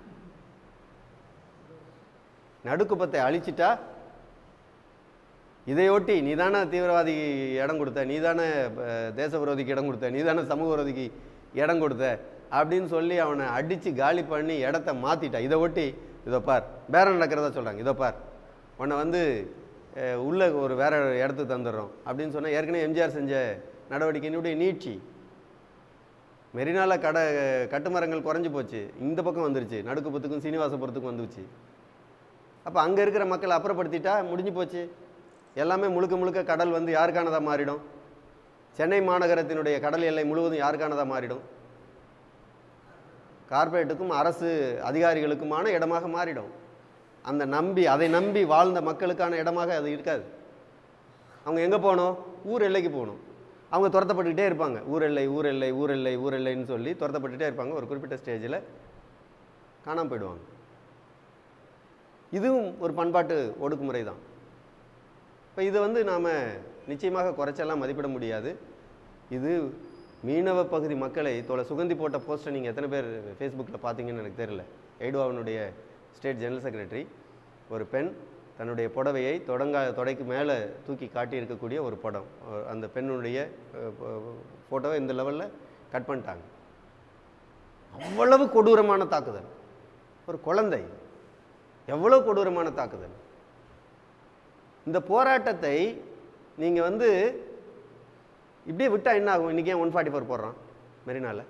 நடுக்குப்பத்தை அழிச்சிட்டா இதையொட்டி நீதானே தீவிரவாதி இடம் கொடுத்த நீதானே அஹ், தேச விரோதிக்கு இடம் கொடுத்த நீதானே சமூக விரோதிக்கு இடம் கொடுத்த அப்படின்னு சொல்லி அவனை அடித்து காலி பண்ணி இடத்த மாற்றிட்டா இதை ஒட்டி இதோ பார் பேரம் நடக்கிறதா சொல்கிறாங்க இதோ பார் உன்னை வந்து அஹ், உள்ள ஒரு வேற இடத்துக்கு தந்துடுறோம் அப்படின்னு சொன்னால் ஏற்கனவே எம்ஜிஆர் செஞ்ச நடவடிக்கையினுடைய நீட்சி மெரினால கடை கட்டுமரங்கள் குறைஞ்சி போச்சு இந்த பக்கம் வந்துருச்சு நடுக்குப்பத்துக்கும் சீனிவாசபுரத்துக்கும் வந்துச்சு அப்போ அங்கே இருக்கிற மக்களை அப்புறப்படுத்திட்டா முடிஞ்சு போச்சு எல்லாமே முழுக்க முழுக்க கடல் வந்து யாருக்கானதாக மாறிடும் சென்னை மாநகரத்தினுடைய கடல் எல்லை முழுவதும் யாருக்கானதாக மாறிடும் கார்ப்பரேட்டுக்கும் அரசு அதிகாரிகளுக்குமான இடமாக மாறிடும் அந்த நம்பி அதை நம்பி வாழ்ந்த மக்களுக்கான இடமாக அது இருக்காது அவங்க எங்கே போகணும் ஊர் எல்லைக்கு போகணும் அவங்க துரத்தப்பட்டுக்கிட்டே இருப்பாங்க ஊர் எல்லை ஊர் எல்லை ஊர் எல்லை ஊர் எல்லைன்னு சொல்லி துரத்தப்பட்டுட்டே இருப்பாங்க ஒரு குறிப்பிட்ட ஸ்டேஜில் காணாமல் போயிடுவாங்க இதுவும் ஒரு பண்பாட்டு ஒடுக்குமுறை தான் இப்போ இதை வந்து நாம் நிச்சயமாக குறைச்செல்லாம் மதிப்பிட முடியாது இது மீனவ பகுதி மக்களை தோலை சுகந்தி போட்ட போஸ்ட்டை நீங்கள் எத்தனை பேர் ஃபேஸ்புக்கில் பார்த்தீங்கன்னு எனக்கு தெரியல எய்டுவாவினுடைய ஸ்டேட் ஜெனரல் செக்ரட்டரி ஒரு பெண் தன்னுடைய புடவையை தொடங்கா தொடைக்கு மேலே தூக்கி காட்டியிருக்கக்கூடிய ஒரு படம் அஹ் அந்த பெண்ணுடைய ஃபோட்டோவை இந்த லெவலில் கட் பண்ணிட்டாங்க அவ்வளவு கொடூரமான தாக்குதல் ஒரு குழந்தை எவ்வளோ கொடூரமான தாக்குதல் இந்த போராட்டத்தை நீங்கள் வந்து இப்படியே விட்டால் என்ன ஆகும் இன்றைக்கி ஏன் ஒன் ஃபார்ட்டி ஃபோர் போடுறான் மெரினால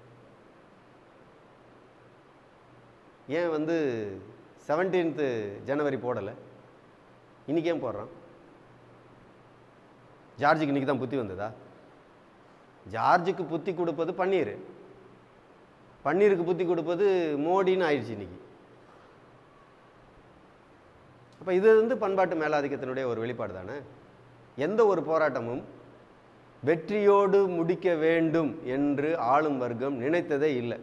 ஏன் வந்து செவன்டீன்த்து ஜனவரி போடலை இன்றைக்கி ஏன் போடுறான் ஜார்ஜுக்கு இன்றைக்கி தான் புத்தி வந்ததா ஜார்ஜுக்கு புத்தி கொடுப்பது பன்னீர் பன்னீருக்கு புத்தி கொடுப்பது மோடின்னு ஆயிடுச்சு இன்னைக்கு அப்போ இது வந்து பண்பாட்டு மேலாதிக்கத்தினுடைய ஒரு வெளிப்பாடு தானே எந்த ஒரு போராட்டமும் வெற்றியோடு முடிக்க வேண்டும் என்று ஆளும் வர்க்கம் நினைத்ததே இல்லை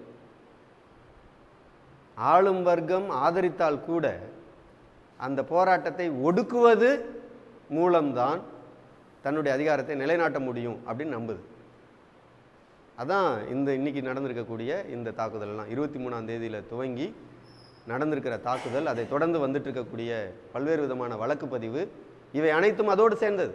ஆளும் வர்க்கம் ஆதரித்தால் கூட அந்த போராட்டத்தை ஒடுக்குவது மூலம்தான் தன்னுடைய அதிகாரத்தை நிலைநாட்ட முடியும் அப்படின்னு நம்புது அதான் இந்த இன்னைக்கு நடந்திருக்கக்கூடிய இந்த தாக்குதல் எல்லாம் இருபத்தி மூணாம் தேதியில் துவங்கி நடந்திருக்கிற தாக்குதல் அதை தொடர்ந்து வந்துட்டு இருக்கக்கூடிய பல்வேறு விதமான வழக்கு பதிவு இவை அனைத்தும் அதோடு சேர்ந்தது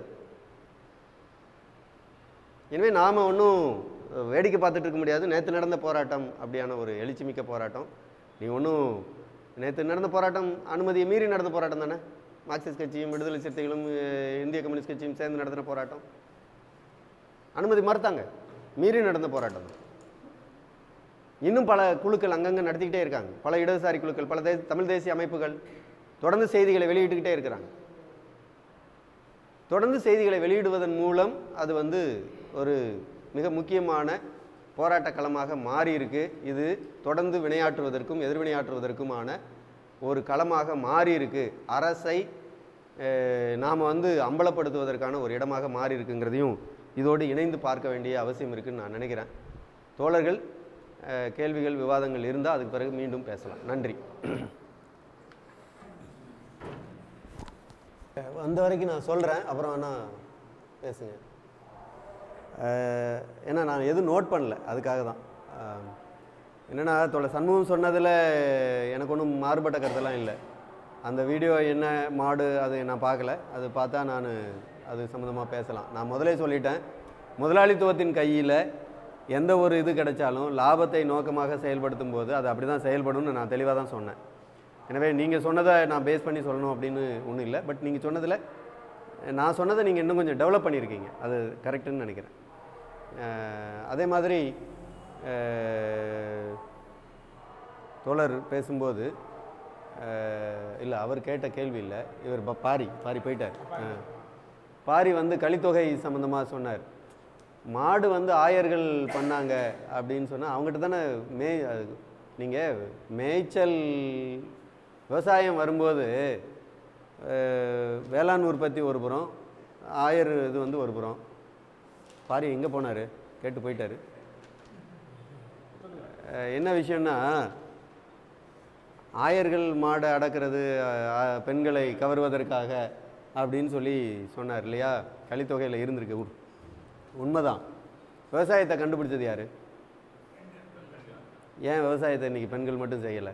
எனவே நாம் ஒன்றும் வேடிக்கை பார்த்துட்டு இருக்க முடியாது நேற்று நடந்த போராட்டம் அப்படியான ஒரு எழுச்சிமிக்க போராட்டம் நீ ஒன்றும் நேற்று நடந்த போராட்டம் அனுமதியை மீறி நடந்த போராட்டம் தானே மார்க்சிஸ்ட் கட்சியும் விடுதலை சிறுத்தைகளும் அஹ், இந்திய கம்யூனிஸ்ட் கட்சியும் சேர்ந்து நடத்தின போராட்டம் அனுமதி மறுத்தாங்க மீறி நடந்த போராட்டம் தான். இன்னும் பல குழுக்கள் அங்கங்கே நடத்திக்கிட்டே இருக்காங்க பல இடதுசாரி குழுக்கள் பல தே தமிழ் தேசிய அமைப்புகள் தொடர்ந்து செய்திகளை வெளியிட்டுக்கிட்டே இருக்கிறாங்க தொடர்ந்து செய்திகளை வெளியிடுவதன் மூலம் அது வந்து ஒரு மிக முக்கியமான போராட்ட களமாக மாறி இருக்கு இது தொடர்ந்து வினையாற்றுவதற்கும் எதிர்வினையாற்றுவதற்குமான ஒரு களமாக மாறி இருக்கு அரசை நாம் வந்து அம்பலப்படுத்துவதற்கான ஒரு இடமாக மாறி இருக்குங்கிறதையும் இதோடு இணைந்து பார்க்க வேண்டிய அவசியம் இருக்குன்னு நான் நினைக்கிறேன் தோழர்கள் அஹ், கேள்விகள் விவாதங்கள் இருந்தால் அதுக்கு பிறகு மீண்டும் பேசலாம் நன்றி வந்த வரைக்கும் நான் சொல்கிறேன் அப்புறம் வேணா பேசுங்க அஹ், ஏன்னா நான் எதுவும் நோட் பண்ணல அதுக்காக தான் அஹ், என்னன்னா தொலை சண்முகம் சொன்னதில் எனக்கு ஒன்றும் மாறுபட்ட கருத்தெல்லாம் இல்லை அந்த வீடியோ என்ன மாடு அது நான் பார்க்கல அது பார்த்தா நான் அது சம்மந்தமாக பேசலாம் நான் முதலே சொல்லிட்டேன் முதலாளித்துவத்தின் கையில் எந்த ஒரு இது கிடைச்சாலும் லாபத்தை நோக்கமாக செயல்படுத்தும் போது அது அப்படி தான் செயல்படும்னு நான் தெளிவாக தான் சொன்னேன் எனவே நீங்கள் சொன்னதை நான் பேஸ் பண்ணி சொல்லணும் அப்படின்னு ஒன்றும் இல்லை பட் நீங்கள் சொன்னதில் நான் சொன்னதை நீங்கள் இன்னும் கொஞ்சம் டெவலப் பண்ணியிருக்கீங்க அது கரெக்டுன்னு நினைக்கிறேன் அஹ், அதே மாதிரி அஹ், தோழர் பேசும்போது இல்லை அவர் கேட்ட கேள்வி இல்லை இவர் ப- பாரி பாரி போயிட்டார் அஹ். பாரி வந்து கலித்தொகை சம்மந்தமாக சொன்னார் மாடு வந்து ஆயர்கள் பண்ணாங்க அப்படின்னு சொன்னால் அவங்ககிட்ட தானே மே நீங்கள் மேய்ச்சல் விவசாயம் வரும்போது அஹ், வேளாண் உற்பத்தி ஒரு புறம் ஆயர் இது வந்து ஒரு புறம் பாரி எங்கே போனார் கேட்டு போயிட்டாரு அஹ், என்ன விஷயம்னா ஆயர்கள் மாடை அடக்கிறது அஹ், அஹ், பெண்களை கவர்வதற்காக அப்படின்னு சொல்லி சொன்னார் இல்லையா கலித்தொகையில் இருந்திருக்கு உ- உண்மைதான் விவசாயத்தை கண்டுபிடிச்சது யாரு ஏன் விவசாயத்தை இன்னைக்கு பெண்கள் மட்டும் செய்யலை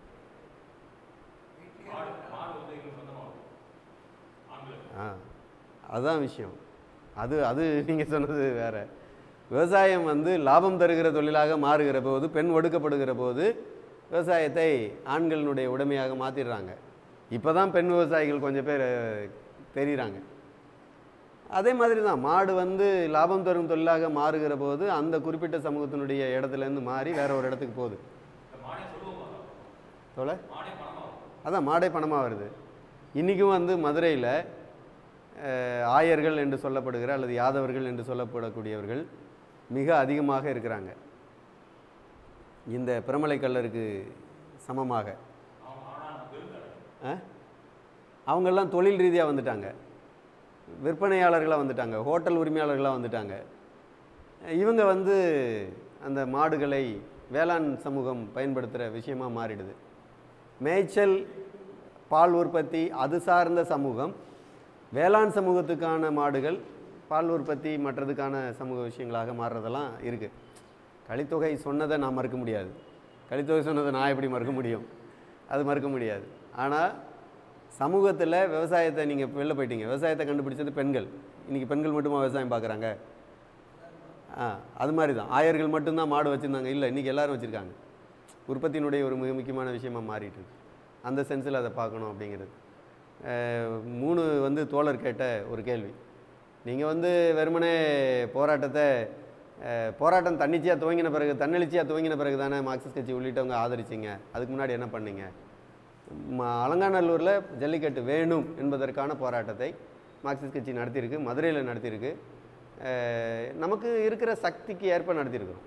ஆ அதுதான் விஷயம் அது அது நீங்கள் சொன்னது வேற விவசாயம் வந்து லாபம் தருகிற தொழிலாக மாறுகிற போது பெண் ஒடுக்கப்படுகிற போது விவசாயத்தை ஆண்களினுடைய உடைமையாக மாற்றிடுறாங்க இப்போ தான் பெண் விவசாயிகள் கொஞ்சம் பேர் தெரியுறாங்க அதே மாதிரி தான் மாடு வந்து லாபம் தரும் தொழிலாக மாறுகிற போது அந்த குறிப்பிட்ட சமூகத்தினுடைய இடத்துலேருந்து மாறி வேற ஒரு இடத்துக்கு போகுது தோழ அதான் மாடே பணமாக வருது இன்றைக்கும் வந்து மதுரையில் ஆயர்கள் என்று சொல்லப்படுகிற அல்லது யாதவர்கள் என்று சொல்லப்படக்கூடியவர்கள் மிக அதிகமாக இருக்கிறாங்க இந்த பிரமலை கல்லருக்கு சமமாக ஆ? அவங்கெல்லாம் தொழில் ரீதியாக வந்துட்டாங்க விற்பனையாளர்களாக வந்துட்டாங்க ஹோட்டல் உரிமையாளர்களாக வந்துட்டாங்க இவங்க வந்து அந்த மாடுகளை வேளாண் சமூகம் பயன்படுத்துகிற விஷயமா மாறிடுது மேய்ச்சல் பால் உற்பத்தி அது சார்ந்த சமூகம் வேளாண் சமூகத்துக்கான மாடுகள் பால் உற்பத்தி மற்றதுக்கான சமூக விஷயங்களாக மாறுறதெல்லாம் இருக்குது கலித்தொகை சொன்னதை நான் மறுக்க முடியாது கலித்தொகை சொன்னதை நான் எப்படி மறுக்க முடியும் அது மறுக்க முடியாது ஆனால் சமூகத்தில் விவசாயத்தை நீங்கள் வெளில போயிட்டீங்க விவசாயத்தை கண்டுபிடிச்சது பெண்கள் இன்றைக்கி பெண்கள் மட்டுமா விவசாயம் பார்க்குறாங்க ஆ அது மாதிரி தான் ஆயர்கள் மட்டும்தான் மாடு வச்சுருந்தாங்க இல்லை இன்றைக்கி எல்லாரும் வச்சுருக்காங்க உற்பத்தியினுடைய ஒரு மிக முக்கியமான விஷயமா மாறிட்டு இருக்கு அந்த சென்ஸில் அதை பார்க்கணும் அப்படிங்கிறது அஹ், மூணு வந்து தோழர் கேட்ட ஒரு கேள்வி நீங்கள் வந்து வெறுமனே போராட்டத்தை அஹ், போராட்டம் தன்னிச்சையாக துவங்கின பிறகு தன்னெழுச்சியாக துவங்கின பிறகு தானே மார்க்சிஸ்ட் கட்சி உள்ளிட்டவங்க ஆதரிச்சிங்க அதுக்கு முன்னாடி என்ன பண்ணீங்க ம- அலங்காநல்லூரில் ஜல்லிக்கட்டு வேணும் என்பதற்கான போராட்டத்தை மார்க்சிஸ்ட் கட்சி நடத்தியிருக்கு மதுரையில் நடத்தியிருக்கு அஹ், நமக்கு இருக்கிற சக்திக்கு ஏற்ப நடத்தியிருக்கிறோம்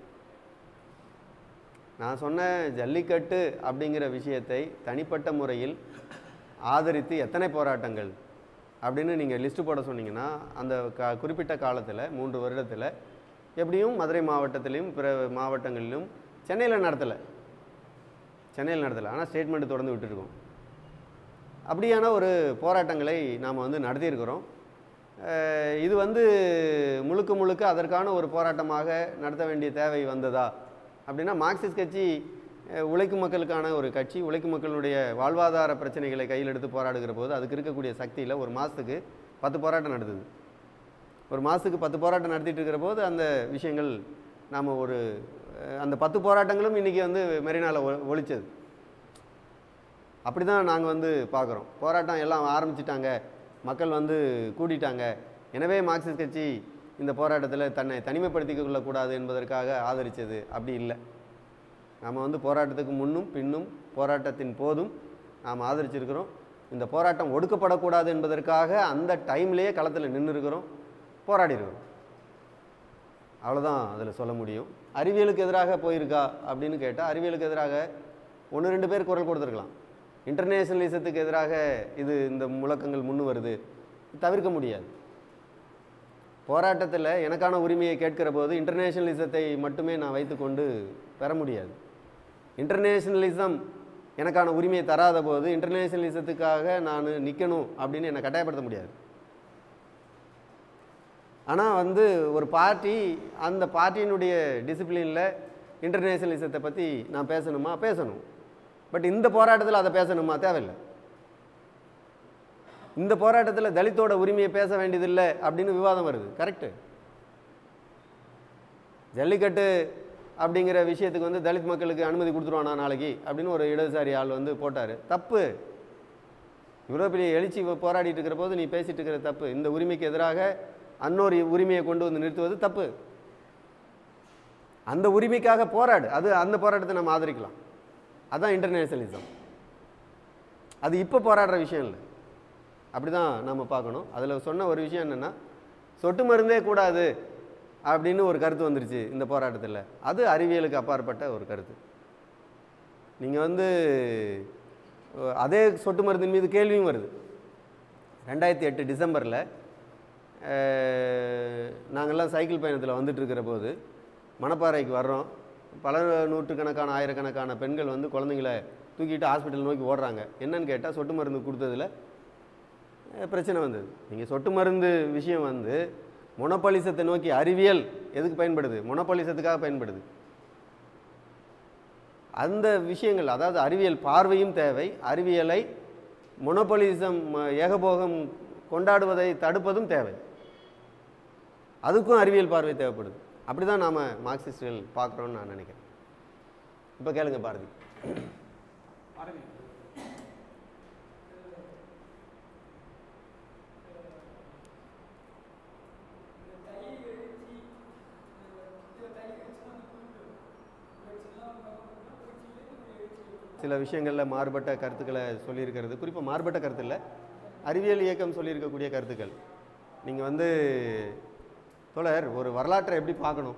நான் சொன்ன ஜல்லிக்கட்டு அப்படிங்கிற விஷயத்தை தனிப்பட்ட முறையில் ஆதரித்து எத்தனை போராட்டங்கள் அப்படின்னு நீங்கள் லிஸ்ட்டு போட சொன்னீங்கன்னா அந்த க குறிப்பிட்ட காலத்தில் மூன்று வருடத்தில் எப்படியும் மதுரை மாவட்டத்திலையும் பிற மாவட்டங்களிலும் சென்னையில் நடத்தலை சென்னையில் நடத்தலை ஆனால் ஸ்டேட்மெண்ட் தொடர்ந்து விட்டுருக்கோம் அப்படியான ஒரு போராட்டங்களை நாம் வந்து நடத்தியிருக்கிறோம் அஹ் இது வந்து முழுக்க முழுக்க அதற்கான ஒரு போராட்டமாக நடத்த வேண்டிய தேவை வந்ததா அப்படின்னா மார்க்சிஸ்ட் கட்சி அஹ், உழைக்கும் மக்களுக்கான ஒரு கட்சி உழைக்கும் மக்களுடைய வாழ்வாதார பிரச்சனைகளை கையில் எடுத்து போராடுகிற போது அதுக்கு இருக்கக்கூடிய சக்தியில் ஒரு மாதத்துக்கு பத்து போராட்டம் நடத்துது ஒரு மாதத்துக்கு பத்து போராட்டம் நடத்திட்டு இருக்கிற போது அந்த விஷயங்கள் நாம் ஒரு அஹ், அந்த பத்து போராட்டங்களும் இன்றைக்கி வந்து மெரினாவில் ஒ ஒழிச்சது அப்படி தான் நாங்கள் வந்து பார்க்குறோம் போராட்டம் எல்லாம் ஆரம்பிச்சிட்டாங்க மக்கள் வந்து கூடிட்டாங்க எனவே மார்க்சிஸ்ட் கட்சி இந்த போராட்டத்தில் தன்னை தனிமைப்படுத்திக் கொள்ளக்கூடாது என்பதற்காக ஆதரித்தது அப்படி இல்லை நாம் வந்து போராட்டத்துக்கு முன்னும் பின்னும் போராட்டத்தின் போதும் நாம் ஆதரிச்சிருக்கிறோம் இந்த போராட்டம் ஒடுக்கப்படக்கூடாது என்பதற்காக அந்த டைம்லேயே களத்தில் நின்று இருக்கிறோம் போராடி இருக்கிறோம் அவ்வளோதான் அதில் சொல்ல முடியும் அறிவியலுக்கு எதிராக போயிருக்கா அப்படின்னு கேட்டால் அறிவியலுக்கு எதிராக ஒன்று ரெண்டு பேர் குரல் கொடுத்துருக்கலாம் இன்டர்நேஷனலிசத்துக்கு எதிராக இது இந்த முழக்கங்கள் முன்னு வருது தவிர்க்க முடியாது போராட்டத்தில் எனக்கான உரிமையை கேட்கிற போது இன்டர்நேஷனலிசத்தை மட்டுமே நான் வைத்துக்கொண்டு பெற முடியாது இன்டர்நேஷனலிசம் எனக்கான உரிமையை தராத போது இன்டர்நேஷனலிசத்துக்காக நான் நிற்கணும் அப்படின்னு என்னை கட்டாயப்படுத்த முடியாது ஆனால் வந்து ஒரு பார்ட்டி அந்த பார்ட்டியினுடைய டிசிப்ளினில் இன்டர்நேஷனலிசத்தை பற்றி நான் பேசணுமா பேசணும் பட் இந்த போராட்டத்தில் அதை பேசணுமா தேவையில்லை இந்த போராட்டத்தில் தலித்தோட உரிமையை பேச வேண்டியதில்லை அப்படின்னு விவாதம் வருது கரெக்டு ஜல்லிக்கட்டு அப்படிங்கிற விஷயத்துக்கு வந்து தலித் மக்களுக்கு அனுமதி கொடுத்துருவானா நாளைக்கு அப்படின்னு ஒரு இடதுசாரி ஆள் வந்து போட்டார் தப்பு இவ்வளோ பெரிய எழுச்சி போராடிட்டு இருக்கிற போது நீ பேசிட்டு இருக்கிற தப்பு இந்த உரிமைக்கு எதிராக அன்னொரு உரிமையை கொண்டு வந்து நிறுத்துவது தப்பு அந்த உரிமைக்காக போராடு அது அந்த போராட்டத்தை நம்ம ஆதரிக்கலாம் அதான் இன்டர்நேஷனலிசம் அது இப்போ போராடுற விஷயம் இல்லை அப்படி தான் நம்ம பார்க்கணும் அதில் சொன்ன ஒரு விஷயம் என்னென்னா சொட்டு மருந்தே கூடாது அப்படின்னு ஒரு கருத்து வந்துருச்சு இந்த போராட்டத்தில் அது அறிவியலுக்கு அப்பாற்பட்ட ஒரு கருத்து நீங்கள் வந்து அஹ், அதே சொட்டு மருந்தின் மீது கேள்வியும் வருது ரெண்டாயிரத்தி எட்டு டிசம்பரில் நாங்கள்லாம் சைக்கிள் பயணத்தில் வந்துட்டு இருக்கிற போது மணப்பாறைக்கு வர்றோம் பல நூற்றுக்கணக்கான ஆயிரக்கணக்கான பெண்கள் வந்து குழந்தைங்கள தூக்கிட்டு ஹாஸ்பிட்டல் நோக்கி ஓடுறாங்க என்னன்னு கேட்டால் சொட்டு மருந்து கொடுத்ததில் அஹ், பிரச்சனை வந்தது நீங்கள் சொட்டு மருந்து விஷயம் வந்து மொனப்பாலிசத்தை நோக்கி அறிவியல் எதுக்கு பயன்படுது மொனப்பாலிசத்துக்காக பயன்படுது அந்த விஷயங்கள் அதாவது அறிவியல் பார்வையும் தேவை அறிவியலை மொனோபலிசம் ஏகபோகம் கொண்டாடுவதை தடுப்பதும் தேவை அதுக்கும் அறிவியல் பார்வை தேவைப்படுது அப்படி தான் நாம் மார்க்சிஸ்டுகள் பார்க்குறோன்னு நான் நினைக்கிறேன் இப்போ கேளுங்க பாரதி சில விஷயங்களில் மாறுபட்ட கருத்துக்களை சொல்லியிருக்கிறது குறிப்பாக மாறுபட்ட கருத்து இல்லை அறிவியல் இயக்கம் சொல்லியிருக்கக்கூடிய கருத்துக்கள் நீங்கள் வந்து தோழர் ஒரு வரலாற்றை எப்படி பார்க்கணும்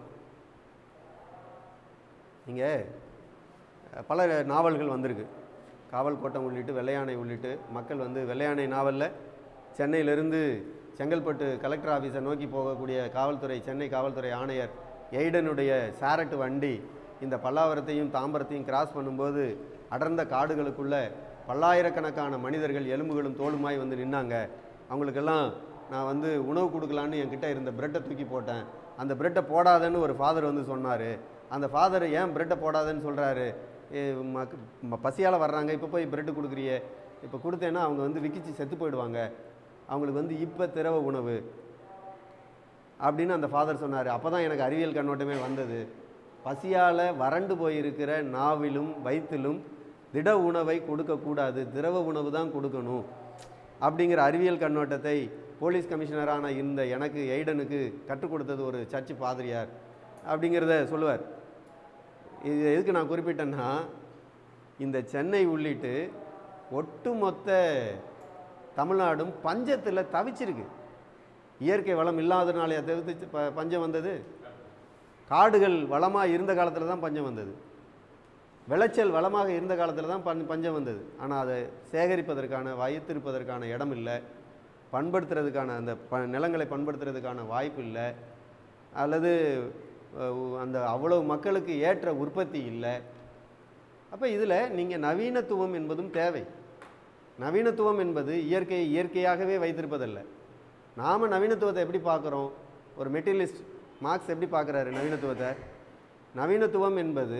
நீங்கள் பல நாவல்கள் வந்திருக்கு காவல் கோட்டம் உள்ளிட்டு வெள்ளையானை உள்ளிட்டு மக்கள் வந்து வெள்ளையானை நாவலில் சென்னையிலிருந்து செங்கல்பட்டு கலெக்டர் ஆஃபீஸை நோக்கி போகக்கூடிய காவல்துறை சென்னை காவல்துறை ஆணையர் எய்டனுடைய சாரட் வண்டி இந்த பல்லாவரத்தையும் தாம்பரத்தையும் கிராஸ் பண்ணும்போது அடர்ந்த காடுகளுக்குள்ள பல்லாயிரக்கணக்கான மனிதர்கள் எலும்புகளும் தோலுமாய் வந்து நின்னாங்க அவங்களுக்கெல்லாம் நான் வந்து உணவு கொடுக்கலான்னு என்கிட்ட இருந்த பிரெட்டை தூக்கி போட்டேன் அந்த பிரெட்டை போடாதன்னு ஒரு ஃபாதர் வந்து சொன்னார் அந்த ஃபாதர் ஏன் பிரெட்டை போடாதன்னு சொல்கிறாரு பசியால் வர்றாங்க இப்போ போய் பிரெட்டு கொடுக்குறியே இப்போ கொடுத்தேன்னா அவங்க வந்து விக்கிச்சு செத்து போயிடுவாங்க அவங்களுக்கு வந்து இப்போ திரவ உணவு அப்படின்னு அந்த ஃபாதர் சொன்னார் அப்போ தான் எனக்கு அறிவியல் கண்ணோட்டமே வந்தது பசியால் வறண்டு போயிருக்கிற நாவிலும் வயிற்றிலும் திட உணவை கொடுக்கக்கூடாது திரவ உணவு தான் கொடுக்கணும் அப்படிங்கிற அறிவியல் கண்ணோட்டத்தை போலீஸ் கமிஷனரான இந்த எனக்கு எய்டனுக்கு கற்றுக் கொடுத்தது ஒரு சர்ச்சு பாதிரியார் அப்படிங்கிறத சொல்லுவார் இது எதுக்கு நான் குறிப்பிட்டேன்னா இந்த சென்னை உள்ளிட்டு ஒட்டுமொத்த தமிழ்நாடும் பஞ்சத்தில் தவிச்சிருக்கு இயற்கை வளம் இல்லாதனாலே தவிர்த்து ப பஞ்சம் வந்தது காடுகள் வளமாக இருந்த காலத்தில் தான் பஞ்சம் வந்தது விளைச்சல் வளமாக இருந்த காலத்தில் தான் பஞ் பஞ்சம் வந்தது ஆனால் அதை சேகரிப்பதற்கான வைத்திருப்பதற்கான இடம் இல்லை பண்படுத்துறதுக்கான அந்த ப நிலங்களை பண்படுத்துறதுக்கான வாய்ப்பு இல்லை அல்லது அஹ், அந்த அவ்வளவு மக்களுக்கு ஏற்ற உற்பத்தி இல்லை அப்போ இதில் நீங்கள் நவீனத்துவம் என்பதும் தேவை நவீனத்துவம் என்பது இயற்கையை இயற்கையாகவே வைத்திருப்பதல்ல நாம் நவீனத்துவத்தை எப்படி பார்க்குறோம் ஒரு மெட்டீரியலிஸ்ட் மார்க்ஸ் எப்படி பார்க்குறாரு நவீனத்துவத்தை நவீனத்துவம் என்பது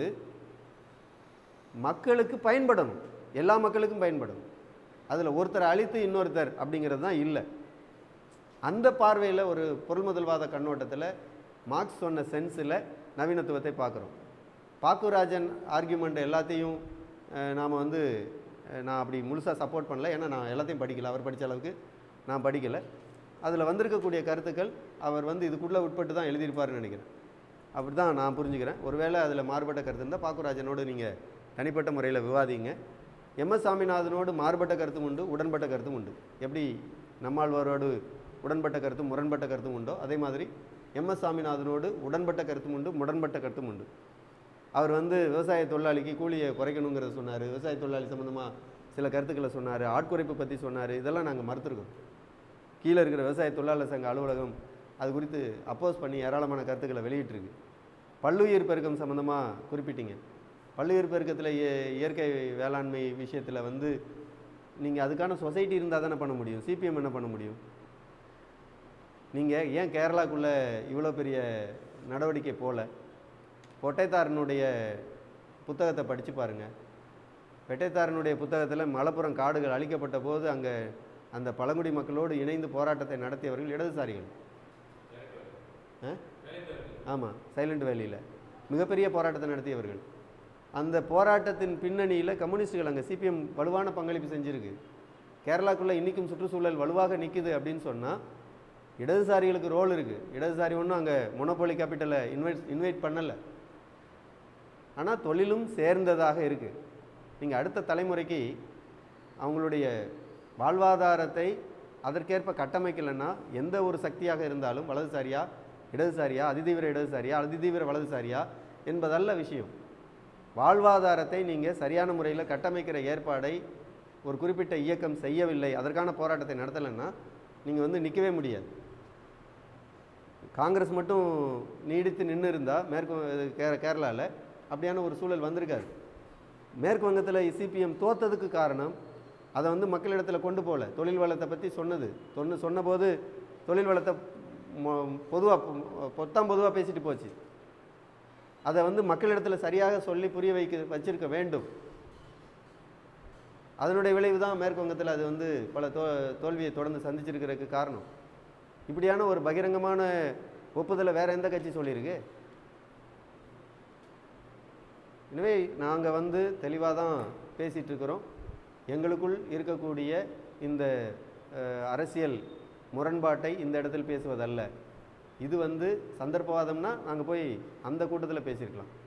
மக்களுக்கு பயன்படணும் எல்லா மக்களுக்கும் பயன்படணும் அதில் ஒருத்தர் அழித்து இன்னொருத்தர் அப்படிங்கிறது தான் இல்லை அந்த பார்வையில் ஒரு பொருள்முதல்வாத கண்ணோட்டத்தில் மார்க்ஸ் சொன்ன சென்ஸில் நவீனத்துவத்தை பார்க்குறோம் பாக்குராஜன் ஆர்கியூமெண்ட் எல்லாத்தையும் நாம் வந்து அஹ், நான் அப்படி முழுசாக சப்போர்ட் பண்ணல ஏன்னா நான் எல்லாத்தையும் படிக்கல அவர் படித்த அளவுக்கு நான் படிக்கலை அதில் வந்திருக்கக்கூடிய கருத்துக்கள் அவர் வந்து இதுக்குள்ளே உட்பட்டு தான் எழுதியிருப்பாருன்னு நினைக்கிறேன் அப்படி தான் நான் புரிஞ்சுக்கிறேன் ஒருவேளை அதில் மாறுபட்ட கருத்து இருந்தால் பாக்குராஜனோடு நீங்கள் தனிப்பட்ட முறையில் விவாதிங்க எம்எஸ் சாமிநாதனோடு மாறுபட்ட கருத்தும் உண்டு உடன்பட்ட கருத்தும் உண்டு எப்படி நம்மாழ்வாரோடு உடன்பட்ட கருத்தும் முரண்பட்ட கருத்தும் உண்டோ அதே மாதிரி எம்எஸ் சாமிநாதனோடு உடன்பட்ட கருத்தும் உண்டு முரண்பட்ட கருத்தும் உண்டு அவர் வந்து விவசாய தொழிலாளிக்கு கூலியை குறைக்கணுங்கிறத சொன்னார் விவசாய தொழிலாளி சம்மந்தமாக சில கருத்துக்களை சொன்னார் ஆட்குறைப்பு பற்றி சொன்னார் இதெல்லாம் நாங்கள் மறுத்துருக்கோம் கீழே இருக்கிற விவசாய தொழிலாளர் சங்க அலுவலகம் அது குறித்து அப்போஸ் பண்ணி ஏராளமான கருத்துக்களை வெளியிட்டிருக்கு பல்லுயிர் பெருக்கம் சம்மந்தமாக குறிப்பிட்டீங்க பல்லுயிர் பெருக்கத்தில் இய- இயற்கை வேளாண்மை விஷயத்தில் வந்து நீங்கள் அதுக்கான சொசைட்டி இருந்தால் தானே பண்ண முடியும் சிபிஎம் என்ன பண்ண முடியும் நீங்கள் ஏன் கேரளாக்குள்ளே இவ்வளோ பெரிய நடவடிக்கை போகல பொட்டைத்தாரனுடைய புத்தகத்தை படித்து பாருங்கள் பெட்டைத்தாரனுடைய புத்தகத்தில் மலப்புரம் காடுகள் அழிக்கப்பட்ட போது அங்கே அந்த பழங்குடி மக்களோடு இணைந்து போராட்டத்தை நடத்தியவர்கள் இடதுசாரிகள் ஆமாம் சைலண்ட் வேலியில் மிகப்பெரிய போராட்டத்தை நடத்தியவர்கள் அந்த போராட்டத்தின் பின்னணியில் கம்யூனிஸ்டுகள் அங்கே சிபிஎம் வலுவான பங்களிப்பு செஞ்சிருக்கு கேரளாக்குள்ளே இன்றைக்கும் சுற்றுச்சூழல் வலுவாக நிற்குது அப்படின்னு சொன்னால் இடதுசாரிகளுக்கு ரோல் இருக்குது இடதுசாரி ஒன்றும் அங்கே மொனோபோலி கேபிட்டலை இன்வைட் இன்வைட் பண்ணலை ஆனால் தொழிலும் சேர்ந்ததாக இருக்குது நீங்கள் அடுத்த தலைமுறைக்கு அவங்களுடைய வாழ்வாதாரத்தை அதற்கேற்ப கட்டமைக்கலைன்னா எந்த ஒரு சக்தியாக இருந்தாலும் வலதுசாரியா இடதுசாரியா அதிதீவிர இடதுசாரியா அதிதீவிர வலதுசாரியா என்பதல்ல விஷயம் வாழ்வாதாரத்தை நீங்கள் சரியான முறையில் கட்டமைக்கிற ஏற்பாடை ஒரு குறிப்பிட்ட இயக்கம் செய்யவில்லை அதற்கான போராட்டத்தை நடத்தலைன்னா நீங்கள் வந்து நிற்கவே முடியாது காங்கிரஸ் மட்டும் நீடித்து நின்று இருந்தால் மேற்கு வ- கே கேரளாவில் அப்படியான ஒரு சூழல் வந்திருக்காரு மேற்கு வங்கத்தில் சிபிஎம் தோத்ததுக்கு காரணம் அதை வந்து மக்களிடத்தில் கொண்டு போகல தொழில் வளத்தை பற்றி சொன்னது சொன்ன சொன்னபோது தொழில் வளத்தை பொதுவாக பொத்தாம் பொதுவாக பேசிட்டு போச்சு அதை வந்து மக்களிடத்தில் சரியாக சொல்லி புரிய வைக்க வச்சிருக்க வேண்டும் அதனுடைய விளைவு தான் மேற்கு வங்கத்தில் அது வந்து பல தோ தோல்வியை தொடர்ந்து சந்திச்சிருக்கிறதுக்கு காரணம் இப்படியான ஒரு பகிரங்கமான ஒப்புதலை வேற எந்த கட்சி சொல்லியிருக்கு எனவே நாங்கள் வந்து தெளிவாக தான் பேசிகிட்டு இருக்கிறோம் எங்களுக்குள் இருக்கக்கூடிய இந்த அஹ், அரசியல் முரண்பாட்டை இந்த இடத்தில் பேசுவதல்ல இது வந்து சந்தர்ப்பவாதம்னா நாங்கள் போய் அந்த கூட்டத்தில் பேசியிருக்கலாம்